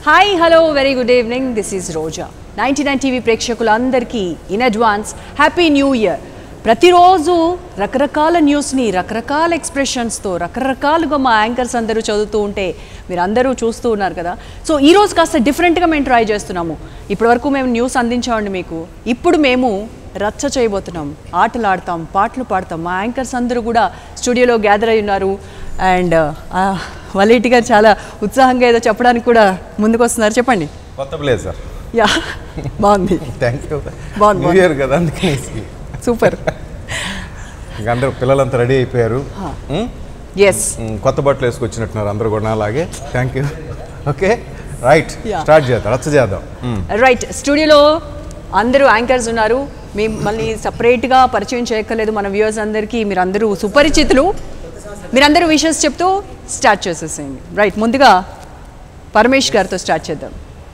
Hi hello very good evening this is Roja ninety nine TV ప్రేక్షకులందరికీ in advance happy new year ప్రతిరోజు రకరకాల న్యూస్ని రకరకాల ఎక్స్ప్రెషన్స్తో రకరకాలుగా మా యాంకర్స్ అందరూ చదువుతూ ఉంటే మీరు అందరూ చూస్తూ ఉన్నారు కదా సో ఈ రోజు కాస్త డిఫరెంట్గా మేము ట్రై చేస్తున్నాము ఇప్పటివరకు మేము న్యూస్ అందించామండి మీకు ఇప్పుడు మేము రచ్చ చేయబోతున్నాం ఆటలు ఆడతాం పాటలు పాడతాం మా యాంకర్స్ అందరూ కూడా స్టూడియోలో గ్యాదర్ అయి ఉన్నారు అండ్ వలేటి గారు చాలా ఉత్సాహంగా ఏదో చెప్పడానికి కూడా ముందుకు వస్తున్నారు చెప్పండి కొత్త ప్లేస్ సార్ యా బాగుంది థ్యాంక్ యూ బాగుంది, న్యూ ఇయర్ కదా అందుకనేసి సూపర్ ఇంకా అందరూ పిల్లలంతా రెడీ అయిపోయారు ఉమ్, ఎస్ ఉమ్, కొత్త బట్టలు వేసుకొచ్చినట్టున్నారు అందరూ కూడా అలాగే thank you okay right Yeah. Start చేద్దాం రచ్చ చేద్దాం ఉమ్. రైట్ స్టూడియోలో అందరూ యాంకర్స్ ఉన్నారు మిమ్మల్ని సపరేట్గా పరిచయం చేయక్కర్లేదు మన వ్యూవర్స్ అందరికీ మీరందరూ సుపరిచితులు మీరందరూ విషెస్ చెప్తూ స్టార్ట్ చేసేసేయండి రైట్ ముందుగా పరమేష్ గారితో స్టార్ట్ చేద్దాం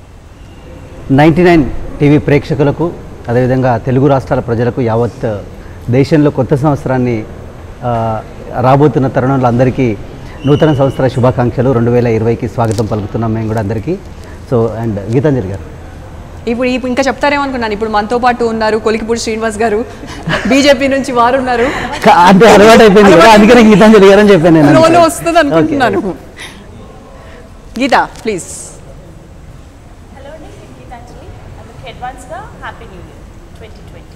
నైంటీ నైన్ టీవీ ప్రేక్షకులకు అదేవిధంగా తెలుగు రాష్ట్రాల ప్రజలకు యావత్ దేశంలో కొత్త సంవత్సరాన్ని ఆ, రాబోతున్న తరుణంలో అందరికీ నూతన సంవత్సర శుభాకాంక్షలు రెండు వేల ఇరవైకి స్వాగతం పలుకుతున్నాం మేము కూడా అందరికీ సో అండ్ గీతాంజలి గారు ఇప్పుడు ఇప్పుడు ఇంకా చెప్తారేమో అనుకున్నాను ఇప్పుడు మనతో పాటు ఉన్నారు కొలికిపూడి శ్రీనివాస్ గారు బీజేపీ నుంచి వారు ఉన్నారు క- అంటే అలవాటు అయిపోయింది కదా అందుకనే గీతాంజలి గారు అని చెప్పాను నేను లోలో వస్తుంది అనుకుంటున్నాను గీత ప్లీజ్ హలో అండి నేను గీతాంజలి అందుకు అడ్వాన్స్గా happy new year twenty twenty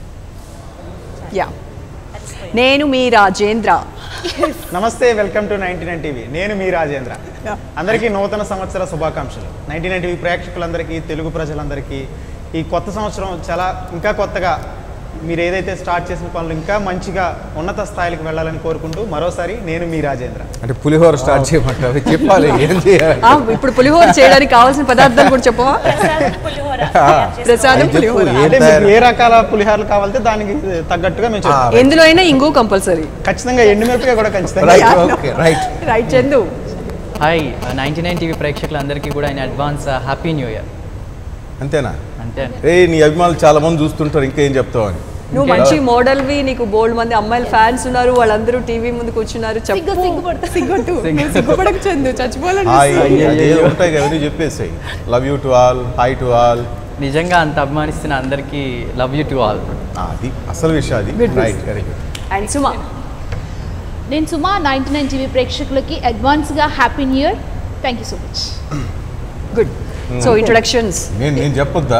yeah నేను మీ రాజేంద్ర నమస్తే welcome to ninety nine TV నేను మీ రాజేంద్ర అందరికీ నూతన సంవత్సర శుభాకాంక్షలు నైన్టీ నైన్ టీవీ ప్రేక్షకులందరికీ తెలుగు ప్రజలందరికీ ఈ కొత్త సంవత్సరం చాలా ఇంకా కొత్తగా మీరు ఏదైతే స్టార్ట్ చేసిన పనులు ఇంకా మంచిగా ఉన్నత స్థాయికి వెళ్ళాలని కోరుకుంటూ మరోసారి నేను మీ రాజేంద్ర అంటే పులిహోర స్టార్ట్ చేయమంటారు చెప్పాలి ఏం చేయాలి ఆ, ఇప్పుడు పులిహోర చేయడానికి కావాల్సిన పదార్థాలు కూడా చెప్పవా ప్రసాదం పులిహోర ప్రసాదం చెప్పు, పులిహోర ఏం అంటే మీకు తయారు- ఏ రకాల పులిహారలు కావాలంటే దానికి తగ్గట్టుగా మేము చెప్తాం ఎందులో అయినా ఇంగు కంపల్సరీ ఖచ్చితంగా ఎండుమిరపకాయ కూడా ఖచ్చితంగా right okay right right Chandu hi ninety nine TV ప్రేక్షకులందరికీ కూడా in advance happy new year అంతేనా అంతే అండి రే నీ అభిమానులు చాలా మంది చూస్తుంటారు ఇంకేం చెప్తావు అని నువ్వు మంచి మోడల్వి నీకు బోల్డ్ మంది అమ్మాయిల ఫ్యాన్స్ ఉన్నారు వాళ్ళందరూ టీవీ ముందు కూర్చున్నారు చెప్పు సిగ్గుట్టు నువ్వు సిగ్గుపడకు చందు చచ్చిపోవాలని హాయ్ అదే ఉంటాయి కదా అవన్నీ చెప్పేసాయి love you to all hi to all నిజంగా అంత అభిమానిస్తున్న అందరికీ లవ్ యూ టు ఆల్ అది అసలు విషయం అది Good, good. Right very good and Suma నేను సుమా నైంటీ నైన్ టీవీ ప్రేక్షకులకి అడ్వాన్స్గా happy new year thank you so much good so introductions నేను నేను చెప్పొద్దా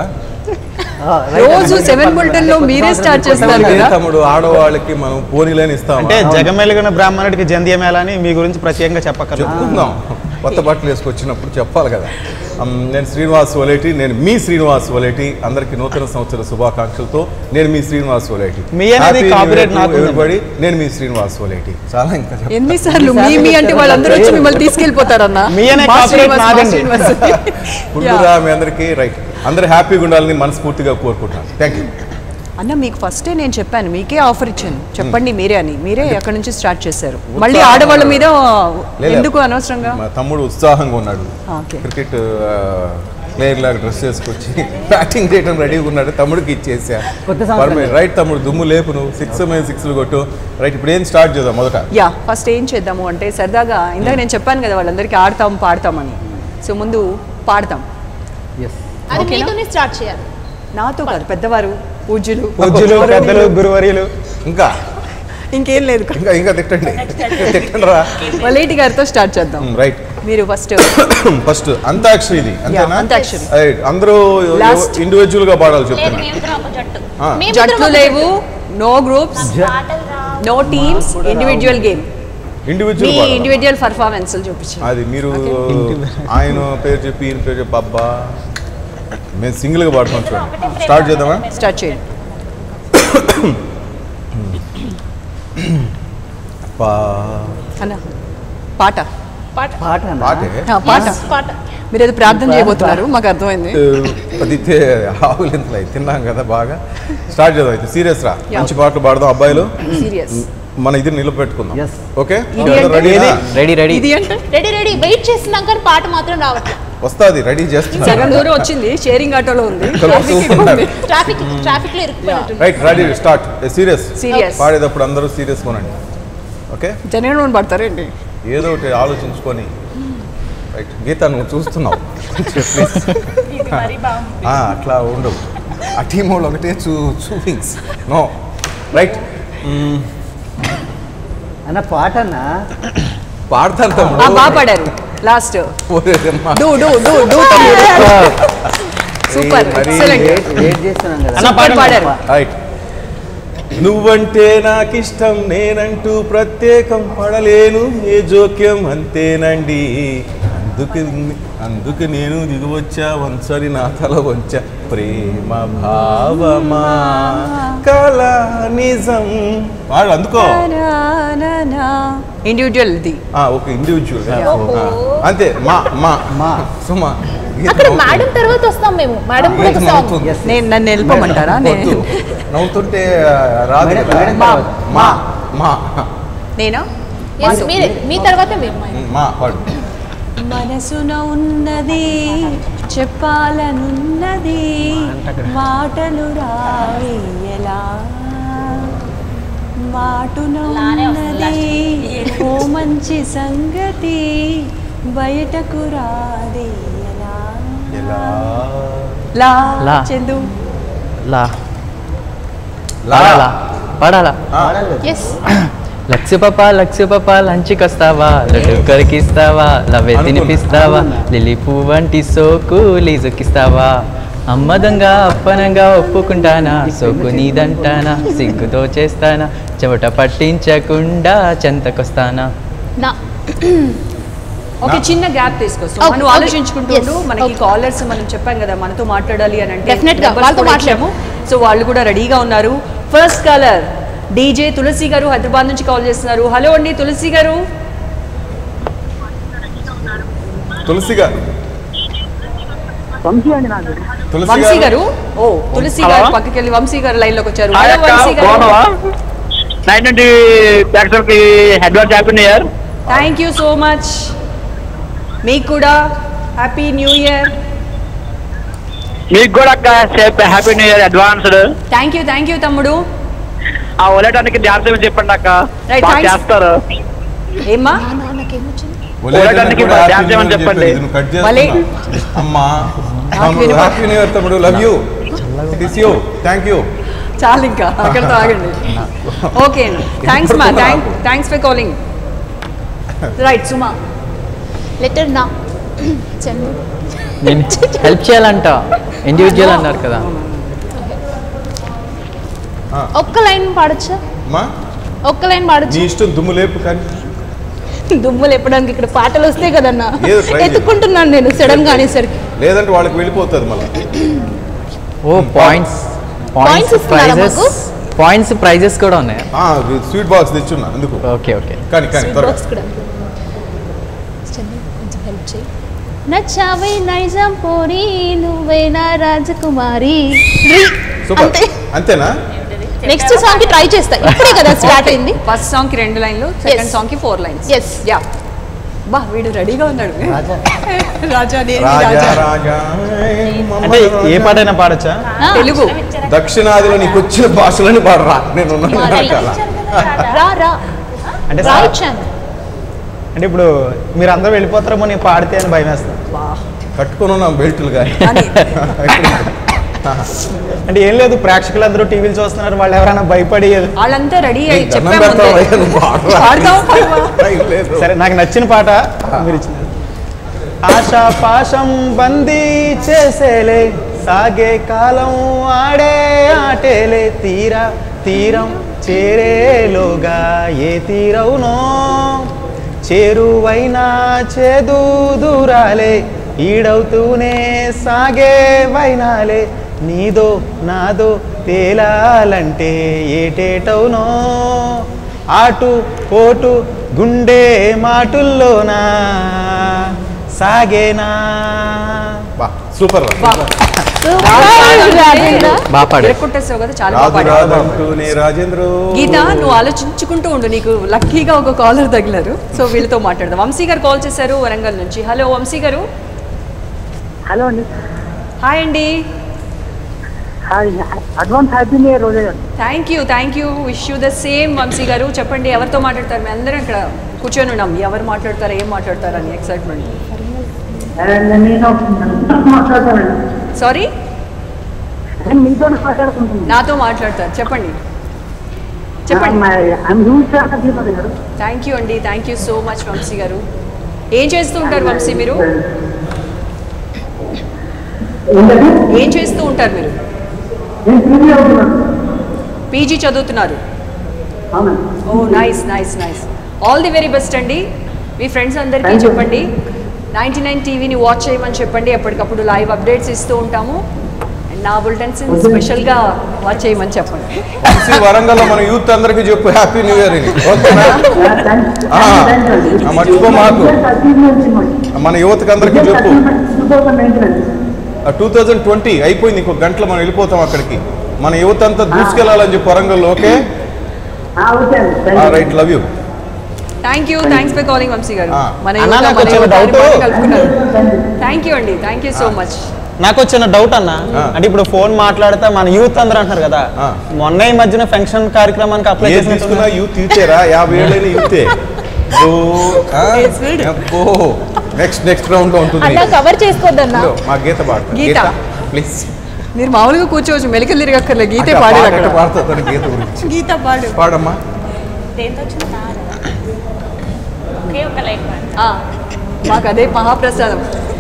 రోజు సెవెన్ బులెటిన్ లో మీరే స్టార్ట్ చేస్తారు ఇదే కదా తమ్ముడు ఆడవాళ్ళకి మనం పోనీలని ఇస్తాం అంటే జగమెలుగున బ్రాహ్మణుడికి జంధ్యమేళ అని మీ గురించి ప్రత్యేకంగా చెప్పక్కర్లేదు చెప్పుకుందాం కొత్త బట్టలు వేసుకొచ్చినప్పుడు చెప్పాలి కదా అమ్, నేను శ్రీనివాస్ వలేటి నేను మీ శ్రీనివాస్ వలేటి అందరికీ నూతన సంవత్సర శుభాకాంక్షలతో నేను మీ శ్రీనివాస్ వలేటి మీ అనేది Happy New copyright Year to నాకు ఉంది. everybody. నేను మీ శ్రీనివాస్ వలేటి చాలా ఇంకా చెప్పాలి. ఎన్నిసార్లు మీ మీ అంటే వాళ్ళందరూ వచ్చి మిమ్మల్ని తీసుకెళ్ళిపోతారన్న మీ అనే మా copyright శ్రీనివాస్, మా నాదండి. శ్రీనివాస్. పుల్లురా మీ అందరికీ రైట్ అందరూ హ్యాపీగా ఉండాలని మనస్ఫూర్తిగా కోరుకుంటున్నాను థ్యాంక్ యూ అన్న మీకు ఫస్టే నేను చెప్పాను మీకే ఆఫర్ ఇచ్చాను చెప్పండి మీరే అని మీరే అక్కడ నుంచి స్టార్ట్ చేశారు ఉత్సాహం మళ్ళీ ఆడవాళ్ళ మీద లేదు. ఎందుకు అనవసరంగా మా తమ్ముడు ఉత్సాహంగా ఉన్నాడు ఓకే. క్రికెట్ ప్లేయర్ లాగా డ్రెస్ వేసుకొచ్చి బ్యాటింగ్ చేయడం రెడీగా ఉన్నాడు తమ్ముడికి ఇచ్చేసా కొత్త సంవత్సరం. పర్మనెంట్. రైట్ తమ్ముడు దుమ్ము లేపు నువ్వు సిక్స్ మీద సిక్స్లు కొట్టు రైట్ ఇప్పుడు ఏం స్టార్ట్ చేద్దాం మొదట యా ఫస్ట్ ఏం చేద్దాము అంటే సరదాగా ఇందాక నేను చెప్పాను కదా వాళ్ళందరికీ ఆడతాం పాడతామని సో ముందు పాడతాం ఎస్ అది మీతోనే స్టార్ట్ చేయాలి నాతో కాదు పెద్దవారు పూజ్యులు పూజ్యులు పెద్దలు గురువర్యులు ఇంకా ఇంకేం లేదు ఇంకా ఇంకా తిట్టండి తిట్టండి రా వలేటి గారితో స్టార్ట్ చేద్దాం రైట్ మీరు ఫస్ట్ ఫస్ట్ అంతాక్షరి ఇది అంతేనా అంతాక్షరి. Right. అందరూ Last. ఇండివిజువల్ గా పాడాలి లేదు చెప్తున్నా మేమిద్దరం ఒక జట్టు ఆ. మేమిద్దరం జట్లు ఒక లేవు నో గ్రూప్స్ పాటలు రావు నో టీమ్స్ ఇండివిజువల్ గేమ్ మీ ఇండివిజువల్ పాడాలి ఇండివిజువల్ పర్ఫార్మెన్స్ చూపించండి అది మీరు ఆయన పేరు చెప్పి ఈయన పేరు చెప్పి అబ్బా మేము సింగిల్ గా పాడుతాం చూడండి స్టార్ట్ చేద్దామా స్టార్ట్ చేయండి పా అన్న పాట పాట పాట అన్నా? పాటే ఆ, పాట పాట మీరు ఏదో ప్రార్థన చేయబోతున్నారు మాకు అర్థమైంది అది ఆవులింతలు అయి తిన్నాం కదా బాగా స్టార్ట్ చేద్దాం అయితే సీరియస్ రా Yeah. మంచి పాటలు పాడదాం అబ్బాయిలు సీరియస్ మన ఇది నిలబెట్టుకుందాం Yes. ఓకే ఇది అంటే- రెడీనా రెడీ రెడీ ఇది అంటే రెడీ రెడీ వెయిట్ చేస్తున్నాం కానీ పాట మాత్రం రావట్లేదు వస్తుంది రెడీ చేస్తున్నా సగం దూరం వచ్చింది షేరింగ్ ఆటోలో ఉంది కలుపుతూ ఉండాలి ట్రాఫిక్ ట్రాఫిక్ లో ఇరుక్కుపోయినట్టుంది right ready start serious serious పాడేటప్పుడు అందరూ సీరియస్ కొనండి ఓకే జనగణ పడతారేంటి ఏదో ఒకటి ఆలోచించుకొని రైట్ గీత నువ్వు చూస్తున్నావు కొంచెం please. ఇది మరీ బాగుంది ఆ, అట్లా ఉండవు ఆ టీం వాళ్ళు ఒకటే చూ చూపింగ్స్ నో రైట్ అన్న పాట అన్న పాడతారు ఆ, తమ్ముడు బాగా పాడారు లాస్ట్ ఓరేమ్మా. Doo doo doo doo super మరి ఎక్సలెంట్ వెయిట్ వెయిట్ చేస్తున్నాం కదా అన్న సూపర్ పాడారు రైట్ నువ్వంటే నాకిష్టం నేనంటూ ప్రత్యేకం పడలేను ఏ జోక్యం అంతేనండి అందుకు అందుకు నేను దిగువచ్చా వంచని నా తల వంచా ప్రేమ భావమా కళ నిజం వాడు అందుకో ఇండివిజువల్ ది ఆ, ఒక ఇండివిజువల్ అంతే మా మా మా. సుమా గీత అక్కడ నవ్వుతుంది. మేడం తర్వాత వస్తాం మేము మేడం కూడా గీత ఒక సాంగ్ నవ్వుతుంది. Yes. నేను నన్ను వెళ్ళిపోమంటారా నేను వద్దు. నవ్వుతుంటే ఆ, రాదు మేడం- కదా. మేడం మా తర్వాత. మా మా నేనా ఎస్ మీరే మీ తర్వాత మేము మా వాడు మనసున ఉన్నది చెప్పాలనున్నది మాటలు రావి ఎలా మాటున లానే వస్తుంది ఉన్నది ఓ మంచి సంగతి బయటకు రాది ఎలా ఎలా లా లా. చందు లా లా. పాడాలా పాడాలా ఆ, ఎస్ లక్ష పాప లక్ష పాప లంచ్కి వస్తావా లడ్డు కొరికిస్తావా లవే అనుకున్నా. తినిపిస్తావా లిలి పువ్వు వంటి సోకు లీజుకిస్తావా అమ్మదంగా అప్పనంగా ఒప్పుకుంటానా సోకు నీదంటానా సిగ్గుతో చేస్తానా చెమట పట్టించకుండా చెంతకొస్తానా నా ఓకే నా- చిన్న గ్యాప్ తీసుకోవచ్చు Okay, మనం okay. ఆలోచించుకుంటుండు Yes, మనకి okay. కాలర్స్ మనం చెప్పాం కదా మనతో మాట్లాడాలి అని అంటే Definitely గా, numbers వాళ్ళతో కూడా మాట్లాడము. ఇచ్చాము. సో వాళ్ళు కూడా రెడీగా ఉన్నారు ఫస్ట్ కాలర్ డీజే తులసి గారు హైదరాబాద్ నుంచి కాల్ చేస్తున్నారు హలో అండి తులసి గారు తులసి గారు తులసి వంశీ గారు గారు ఓ తులసి Hello? గారు పక్కకి వెళ్ళి వంశీ గారు లైన్ లోకి వచ్చారు హాయ్ హలో అక్క వంశీ గారు బాగున్నావా నైన్ ట్వంటీ ప్యాక్సర్ కి advance happy new year thank you so much మీకు కూడా హ్యాపీ న్యూ ఇయర్ మీకు కూడా అక్క safe happy new year advanced thank you thank you తమ్ముడు ఆ ఒలేటానికి ధ్యానం చేయమని చెప్పండి అక్క Right, బాగా thanks. చేస్తారు ఏమ్మా నాకేమొచ్చింది ఒలేటానికి కూడా డ్యాన్స్ happy చేయమని new year చెప్పండి. చెప్పేది. నువ్వు కట్ భలే. చేస్తున్నా. అమ్మా నాకు వినప- హ్యాపీ న్యూ ఇయర్ తమ్ముడు love you it is you thank you చాలు ఇంకా అక్కడతో ఆగండి ఓకే అండి థ్యాంక్స్ మా thank thanks for calling right Suma letter నా చందు నేను హెల్ప్ చేయాలంట ఇండివిజువల్ అన్నారు కదా ఒక్క లైన్ పాడొచ్చా అమ్మా ఒక్క లైన్ నీ పాడొచ్చు ఇష్టం దుమ్ము లేపు కానీ దుమ్ములు ఎప్పడానికి ఇక్కడ పాటలు వస్తాయి కదన్నా ఏదో try చేయి. ఎత్తుకుంటున్నాను నేను సడన్ గా అనేసరికి లేదంటే వాళ్ళకి వెళ్ళిపోతుంది మళ్ళీ ఓ పాయింట్స్ Points పాయింట్స్ ఇస్తున్నారా ప్రైజెస్ మాకు? పాయింట్స్ ప్రైజెస్ కూడా ఉన్నాయి స్వీట్ బాక్స్ తెచ్చున్నా అందుకు ఓకే ఓకే కానీ కానీ Sweet త్వరగా box కూడా చందు, కొంచెం హెల్ప్ చేయి నచ్చావే నైజాం పోరి నువ్వే నా రాజకుమారి సూపర్ అంతే అంతేనా నెక్స్ట్ సాంగ్ కి ట్రై చేస్తా ఇప్పుడే కదా స్టార్ట్ అయింది ఫస్ట్ సాంగ్ కి రెండు లైన్లు సెకండ్ Yes. సాంగ్ కి ఫోర్ లైన్స్ Yes. యా బా వీడు రెడీగా ఉన్నాడు రాజా రాజా నేను రాజా రాజా రాజా అంటే ఏ పాటైనా పాడొచ్చా ఆ, తెలుగు దక్షిణాదిలో నీకు వచ్చిన భాషలని పాడరా నేను ఉన్నాను మరి. వెనకాల. రా రా అంటే రా సా- ఇచ్చాను అంటే ఇప్పుడు మీరు అందరూ వెళ్ళిపోతారేమో నేను పాడితే అని భయం వేస్తాను కట్టుకొని ఉన్నాం బెల్టులు కానీ అని అంటే ఏం లేదు ప్రేక్షకులందరూ టీవీలు చూస్తున్నారు వాళ్ళు ఎవరైనా భయపడి వాళ్ళంతా రెడీ అయ్యి నీకు దండం చెప్పాము పెడతావా? ముందే. నువ్వు పాడరా. పాడతావా, పాడవా? టైం లేదు. సరే నాకు నచ్చిన పాట మీరు ఇచ్చిన ఆశా పాశం బందీ చేసేలే సాగే కాలం ఆడే ఆటేలే తీరా తీరం చేరేలోగా ఏ తీరవునో చేరువైనా చేదు దూరాలే ఈడవుతూనే సాగే వైనాలే నీదో నాదో తేలాలంటే ఏటేటవునో ఆటు పోటు గుండె మాటుల్లోనా సాగేనా బా సూపర్ రా. బాగా పాడారు. ఇరక్కొట్టేసావు కదా చాలా రాజు బాగా పాడావు. రాదంటూనే రాజేంద్ర గీత నువ్వు ఆలోచించుకుంటూ ఉండు నీకు లక్కీగా ఒక కాలర్ తగిలారు సో వీళ్ళతో మాట్లాడదాం వంశీ గారు కాల్ చేశారు వరంగల్ నుంచి హలో వంశీ గారు హలో అండి హాయ్ అండి hi advance happy new year Roja గారు thank you thank you wish you the same Vamshi గారు చెప్పండి ఎవరితో మాట్లాడతారు మేము అందరం ఇక్కడ కూర్చొని ఉన్నాం ఎవరు మాట్లాడతారు ఏం మాట్లాడతారు అని ఎక్సైట్మెంట్ అండ్ నేను మాట్లాడతానండి సారీ నేను మీతో మాట్లాడుకుంటున్నాను నాతో మాట్లాడతారు చెప్పండి చెప్పండి I'm huge fan of Deepak గారు థ్యాంక్ యూ అండి thank you so much Vamshi గారు ఏం చేస్తూ ఉంటారు వంశీ మీరు ఏంటంటే ఏం చేస్తూ ఉంటారు మీరు నేను టీవీ అవుతున్నాను పీజీ చదువుతున్నారు అవునండి oh nice nice nice all the very best అండి మీ ఫ్రెండ్స్ అందరికీ Thank you. చెప్పండి నైంటీ నైన్ టీవీని వాచ్ చేయమని చెప్పండి ఎప్పటికప్పుడు లైవ్ అప్డేట్స్ ఇస్తూ ఉంటాము అండ్ నా బులెటిన్స్ స్పెషల్గా వాచ్ చేయమని చెప్పండి వంశీ వరంగల్లో మన యూత్ అందరికీ చెప్పు హ్యాపీ న్యూ ఇయర్ అని ఓకేనా ఆ, ఆ, మర్చిపో మాకు. మన యువతకి అందరికీ చెప్పు టూ థౌసండ్ నైన్టీన్ అండి టూ థౌజండ్ ట్వంటీ అయిపోయింది ఇంకో గంటలో మనం వెళ్ళిపోతాం అక్కడికి మన యువత అంతా దూసుకెళ్ళాలని చెప్పి వరంగల్లో ఓకే ఓకే అండి thank you right love you thank you thanks for calling Vamshi గారు ఆ. మన అన్నా, యువత నాకు మన వచ్చిన యువతని doubt- పాటు కలుపుకున్నారు థ్యాంక్ యూ అండి థ్యాంక్ యూ సో మచ్ నాకు వచ్చిన డౌట్ అన్న ఆ. అంటే ఇప్పుడు ఫోన్ మాట్లాడితే మన యూత్ అందరూ అంటారు కదా ఆ. మొన్న ఈ మధ్యన ఫంక్షన్ కార్యక్రమానికి అప్లై ఏం తీసుకున్నా యూత్ యూతేరా యాభై ఏళ్ళైన యూతే నెక్స్ట్ నెక్స్ట్ రౌండ్ లో ఉంటుంది అలా కవర్ చేసుకోవద్దన్నా ఇదిగో, మా గీత పాడతా గీత. ప్లీజ్ మీరు మామూలుగా కూర్చోవచ్చు మెలికలు తిరగక్కర్లే గీతే పాడారు అక్కడ పాడుతా తన గీత గురించి గీత పాడు పాడమ్మా దేంతో వచ్చిన ఒకే ఒక లైక్ ఆ, మాకు అదే మహాప్రసాదం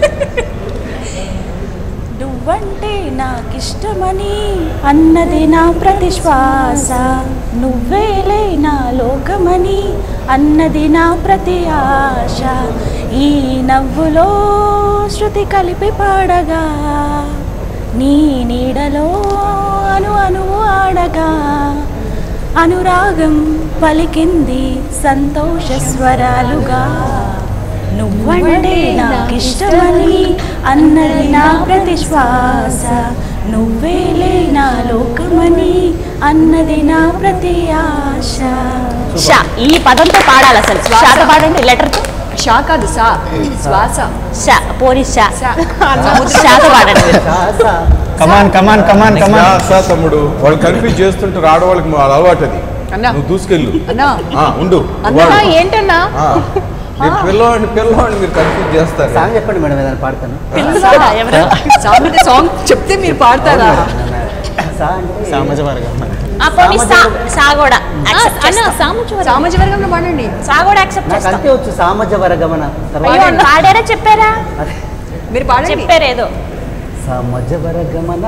నువ్వంటే నాకిష్టమని అన్నది నా ప్రతి శ్వాస నువ్వేలే నా లోకమని అన్నది నా ప్రతి ఆశ ఈ నవ్వులో శృతి కలిపి పాడగా నీ నీడలో అను అణువు ఆడగా అనురాగం పలికింది సంతోష స్వరాలుగా నువ్వంటే నాకిష్టమని అన్నది నా ప్రతి శ్వాస నువ్వేలే నా లోకమని అన్నది నా ప్రతి ఆశ షా ఈ పదంతో పాడాలి అసలు శాత పాడండి లెటర్తో షా కాదు సా శ్వాస షా పోరి షా సా. శాత పాడండి కమాన్ కమాన్ కమాన్ కమాన్ యా, సార్ తమ్ముడు వాళ్ళు కన్ఫ్యూజ్ చేస్తుంటారు ఆడవాళ్ళకి మా అలవాటు అది అన్నా. నువ్వు దూసుకెళ్ళు అన్నా ఆ, ఉండు అన్నా వాడు. ఏంటన్నా ఆ, మీరు పిల్లవాడిని పిల్లవాడిని మీరు కన్ఫ్యూజ్ చేస్తారు సాంగ్ చెప్పండి మేడం ఏదైనా పాడతాను సామెత సాంగ్ చెప్తే మీరు పాడతారా సా అంటే సామాజ వర్గం ఆ పోనీ సా సా కూడా అన్న సాముచు సామాజ వర్గంలో పాడండి సా కూడా యాక్సెప్ట్ నాకు చేస్తాం అంతే వచ్చు సామజ వరగమన అయ్యో పాడారా చెప్పారా మీరు పాడండి చెప్పారు ఏదో సామజ వరగమన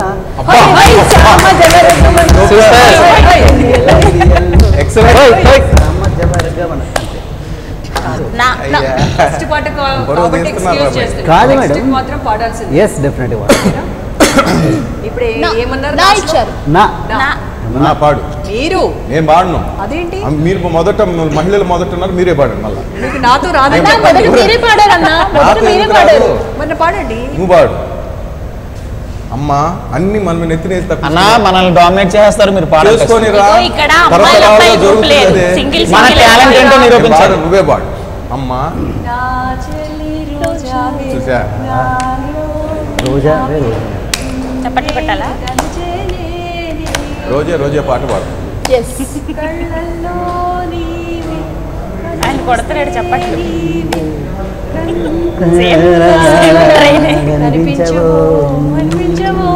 ఎక్సలెంట్ సామజ వరగమన నా నా ఫస్ట్ పాట బరువు కాబట్టి తీస్తున్నారు ఎక్స్క్యూజ్ రా చేస్తారు కాదు Next మేడం. మాత్రం పాడాల్సింది ఎస్ డెఫినెట్లీ ఇప్పుడు ఏ- ఏమన్నారు నా last లో? ఇచ్చారు నా నా. నా పాడు మీరు నేను పాడను అదేంటి ఆ, మీరు మొదట మహిళలు మొదట ఉన్నారు మీరే పాడండి మళ్ళా మీకు నాతో రాదు అన్నా మొదట మీరే పాడారన్నా మొదట నాతో మీరే ఎందుకు పాడారు రాదు? మొన్న పాడండి నువ్వు పాడు అమ్మా అన్ని మనం నెత్తినేసి తప్ప అన్న మనల్ని డామినేట్ చేస్తారు మీరు పాడాలి చేసుకొని రా ఇదిగో ఇక్కడ అమ్మాయిలు తరతరాలుగా అబ్బాయి గ్రూప్ జరుగుతుంది లేదు అదే. సింగిల్ మన సింగిల్ టాలెంట్ ఏంటో నేను నిరూపించారు పాడను, నువ్వే పాడు అమ్మా నా చెల్లి రోజా చూసా రోజా అదే రోజా చప్పట్లు కొట్టాలా రోజే రోజే పాట పాడు ఎస్ కళ్ళల్లో నీవి ఆయన కొడతాడు చప్పట్లు కనిపించవో అనిపించవో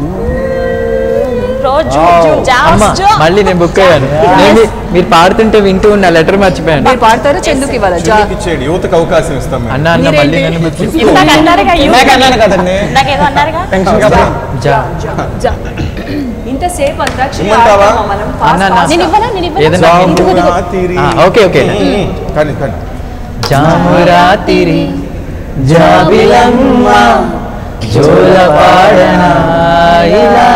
రోజు అమ్మ మళ్ళీ నేను బుక్ అయ్యాను నేను మీ- మీరు పాడుతుంటే వింటూ ఉన్న లెటర్ మర్చిపోయాను మీరు పాడతారా చందుకు ఇవ్వాలా జా చెల్లికి ఇచ్చేయండి యువతకు అవకాశం ఇస్తాం మేము అన్న అన్న మళ్ళీ మీరేంటి? నన్ను book చేసి- ఇందాక అన్నారుగా ఇందాక అన్నాను కదండి ఇందాకేదో అన్నారుగా పెన్షన్ కదా జా జా ఇంతసేపు అంతాక్షరి ఇమ్మంటావా? ఆడతామా మనం అన్న, Fast, నా- fast. నేను ఇవ్వనా నేను ఇవ్వనా ఏదైనా ఇదిగో, ఇదిగో. రాత్రి. ఆ, ఓకే, ఓకే. ఉమ్, ఉమ్. కానీ కానీ జామురాతిరి జాబిలమ్మ జోలపాడనా ఇలా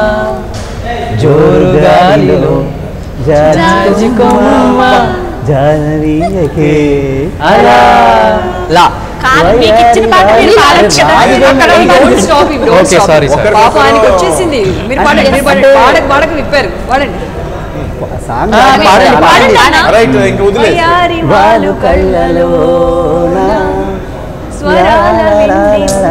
జోరు గాలిలో జాజికొమ్మ జానవీయకే అలా లా కాదు మీకు ఇచ్చిన పాట మీరు పాడొచ్చు కదా అక్కడ don't stop him, don't Okay, stop sorry, him. sorry. పాప ఆయనకి వచ్చేసింది మీరు పాడండి మీరు పాడండి పాడక పాడక విప్పారు పాడండి సాంగ్ ఆ, పాడండి, పాడండి అన్న. రైట్ ఇంక వదిలేదు వయ్యారి వాళ్ళు కళ్ళలో స్వరాల వింది.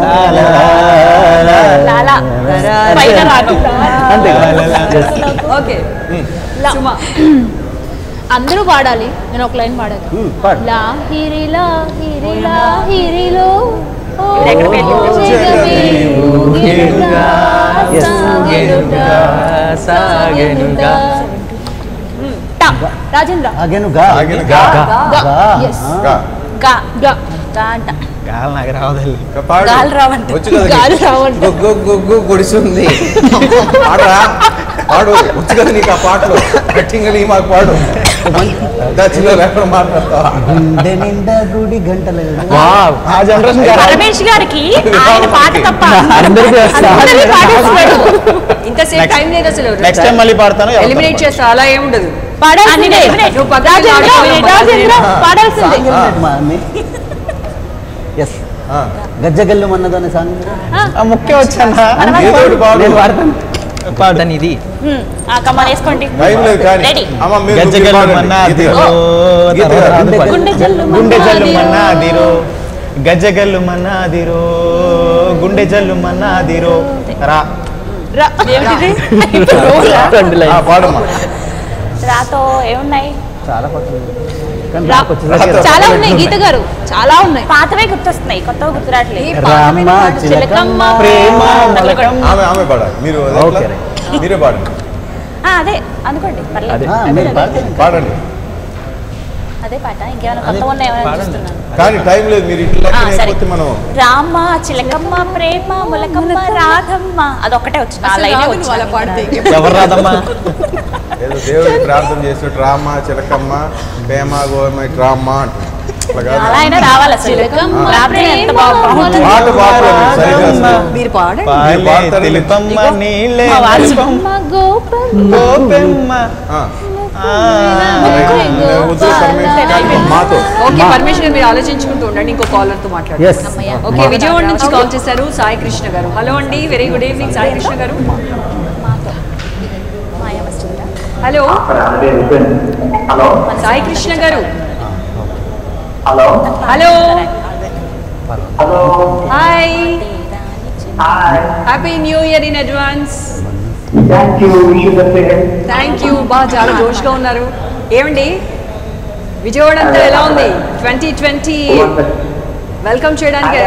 లాలా పైన రాగం అంతే ఓకే సుమా అందరూ పాడాలి నేను ఒక లైన్ పాడాలి పాడు లాహిరి లాహిరి లాహిరిలో ఇది ఎక్కడ పెళ్ళి జగమే ఊగెనుగా, Yes. సాగెనుగా, సాగెనుగా. టా, రాజేంద్ర ఆగేనుగా ఆగేనుగా. గా. Yes. గా. గా గా గా అంట గాలి నాకు రావదాలి ఇంకా పాడు. గాలి రావంట. వచ్చు కదా గాలి నీకు? రావంట. గు- గు- గు- గు- గుడిసుంది పాడరా పాడు వచ్చు కదా నీకు ఆ పాటలు గట్టింగని మాకు పాడు దచ్చిలో లేకుండా మాట్లాడతావా గుండె నిండా గుడి గంటలు వావ్ ఆ జనరేషన్ పరమేష్ గారికి ఆయన పాట తప్ప అందరికీ వస్తా అందరినీ పాడేస్తున్నాడు. ఇంతసేపు టైం లేదు అసలు నెక్స్ట్ టైం మళ్ళీ పాడతాను ఎవరు ఎలిమినేట్ పాడతారు? చేస్తా అలా ఏముండదు పాడాల్సిందే. నువ్వు పక్కన రాజేంద్ర, ఆడుకో. రాజేంద్ర, పాడాల్సిందే ఎస్ ఆ. గజ్జగల్లు మన్నదనే సాంగ్ ఆ ముక్కే వచ్చానా ఏదో ఒకటి పాడు. నేను వాడతాను పాడతాను ఇది ఉమ్, ఆ కమ్మలు వేసుకోండి టైం లేదు కానీ రెడీ అమ్మ మీరు గజ్జగల్లు పాడండి. మన్నాదిరో గీత గారు. గీత గారు. గుండె గుండె జల్లు గుండె జల్లు మన్నాదిరో. మన్నాదిరో గజ్జగల్లు మన్నాదిరో గుండె జల్లు మన్నాదిరో రా రా. ఏమిటిది? రెండు ఆ, లైన్ పాడమ్మా రాతో ఏమున్నాయి చాలా పాటలు కానీ రా- నాకు వచ్చేసరికి చాలా ఉన్నాయి గీత గారు చాలా ఉన్నాయి పాతవే గుర్తొస్తున్నాయి కొత్తవి గుర్తురాట్లేదు రామ చిలకమ్మ చిలకమ్మ ప్రేమ మొలకమ్మ. ఆమె ఆమె పాడాలి మీరు అది ఓకే, ఎట్లా? మీరే పాడండి ఆ, అదే అనుకోండి పర్లేదు ఆ, మీరు పాడతారు పాడండి అదే పాట ఇంకేమైనా కొత్త ఉన్నాయేమో చూస్తున్నాను కానీ టైం లేదు మీరు ఇట్లా ఆ, సరే. లేకపోతే మనం రామ చిలకమ్మ ప్రేమ మొలకమ్మ రాధమ్మ అదొక్కటే వచ్చింది ఆ అసలు లైనే రాదు నువ్వు అలా పాడితే. వచ్చింది ఎవరు రాదమ్మా ఏదో దేవుడికి ప్రార్థన చేసినట్టు రామ చిలకమ్మ ప్రేమ గోమ రామ అంటున్నాం అట్లా కాదు. అలా అయినా రావాలి అసలు చిలకమ్మ రాత్రి ఎంత ప్రేమ బాగా బాగుంటుంది పాట పాడలేదు మీరు సరిగ్గా అసలు. మీరు పాడండి పాలే పాడతారు. తెలుపమ్మ నీళ్ళే మా వారసు. తెలుపమ్మ, మా గోపం గోపెమ్మ ఆ, ఆ. నేను వద్దు పర్మిషన్ కానీ మాతో ఓకే పర్మిషన్ గారు మీరు ఆలోచించుకుంటూ ఉండండి ఇంకో కాలర్ తో మాట్లాడండి ఎస్ ఓకే విజయవాడ నుంచి కాల్ చేశారు సాయి కృష్ణ గారు హలో అండి very good evening Sai Krishna గారు మాయ వస్తుందా హలో హలో సాయి కృష్ణ గారు hello hello hello hi hi happy new year in advance thank you wish the same thank you బాగా చాలా జోష్గా ఉన్నారు ఏమండి విజయవాడ అంతా ఎలా ఉంది ట్వంటీ ట్వంటీ వెల్కమ్ చేయడానికి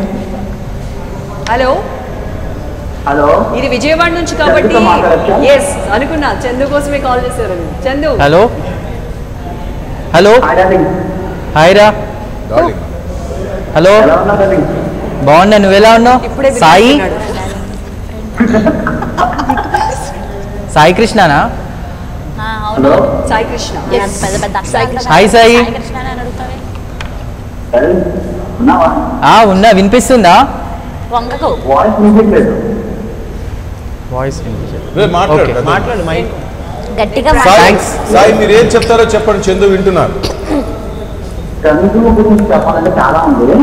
హలో హలో ఇది విజయవాడ నుంచి కాబట్టి చందుతో మాట్లాడొచ్చా? ఎస్ అనుకున్నా చందు కోసమే కాల్ చేశారు Chandu hello hello hi darling hi రా డార్లింగ్. హలో ఎలా ఉన్నా డార్లింగ్ బాగున్నా నువ్వు ఎలా ఉన్నావు ఇప్పుడే సాయి విన్నాడు. సాయి కృష్ణనా ఆ, అవును హలో సాయి కృష్ణ అంత పెద్ద పెద్ద అక్షరాలు హాయ్ సాయి. కృష్ణ అని అడుగుతావే సరే ఉన్నావా ఆ ఉన్నా వినిపిస్తుందా వంగకు వాయిస్ మ్యూజిక్ లేదు వాయిస్ రే, మాట్లాడు Okay. పెద్ద. మాట్లాడు మైక్ గట్టిగా సాయి మాట్లాడు. Thanks. సాయి మీరు ఏం చెప్తారో చెప్పండి చందు వింటున్నారు చంద్రుడు గురించి చెప్పాలంటే చాలా ఉంది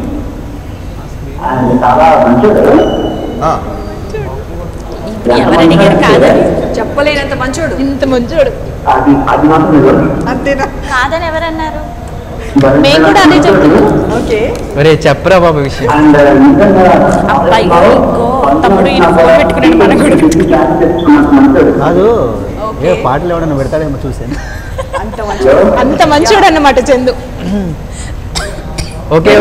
ఆయన చాలా మంచిది ఆ, ఎవరు అడిగారు కాదని చెప్పలేనంత మంచోడు ఇంత మంచోడు అది అది మాత్రం నిజం. కాదని ఎవరన్నారు మేము కూడా అదే చెప్తున్నాం. ఓకే ఒరే చెప్పరా బాబు విషయం అండ్ నిజంగా అబ్బాయి గారు ఇంకో తమ్ముడు ఈయన ఫోన్ పెట్టుకున్నాడు మన కూడా మంచిది కాదు ఏ పాటలు ఎవడన్నా పెడతాడేమో చూసాను అంత మంచోడు అంత మంచోడు అన్నమాట చందు ఓకే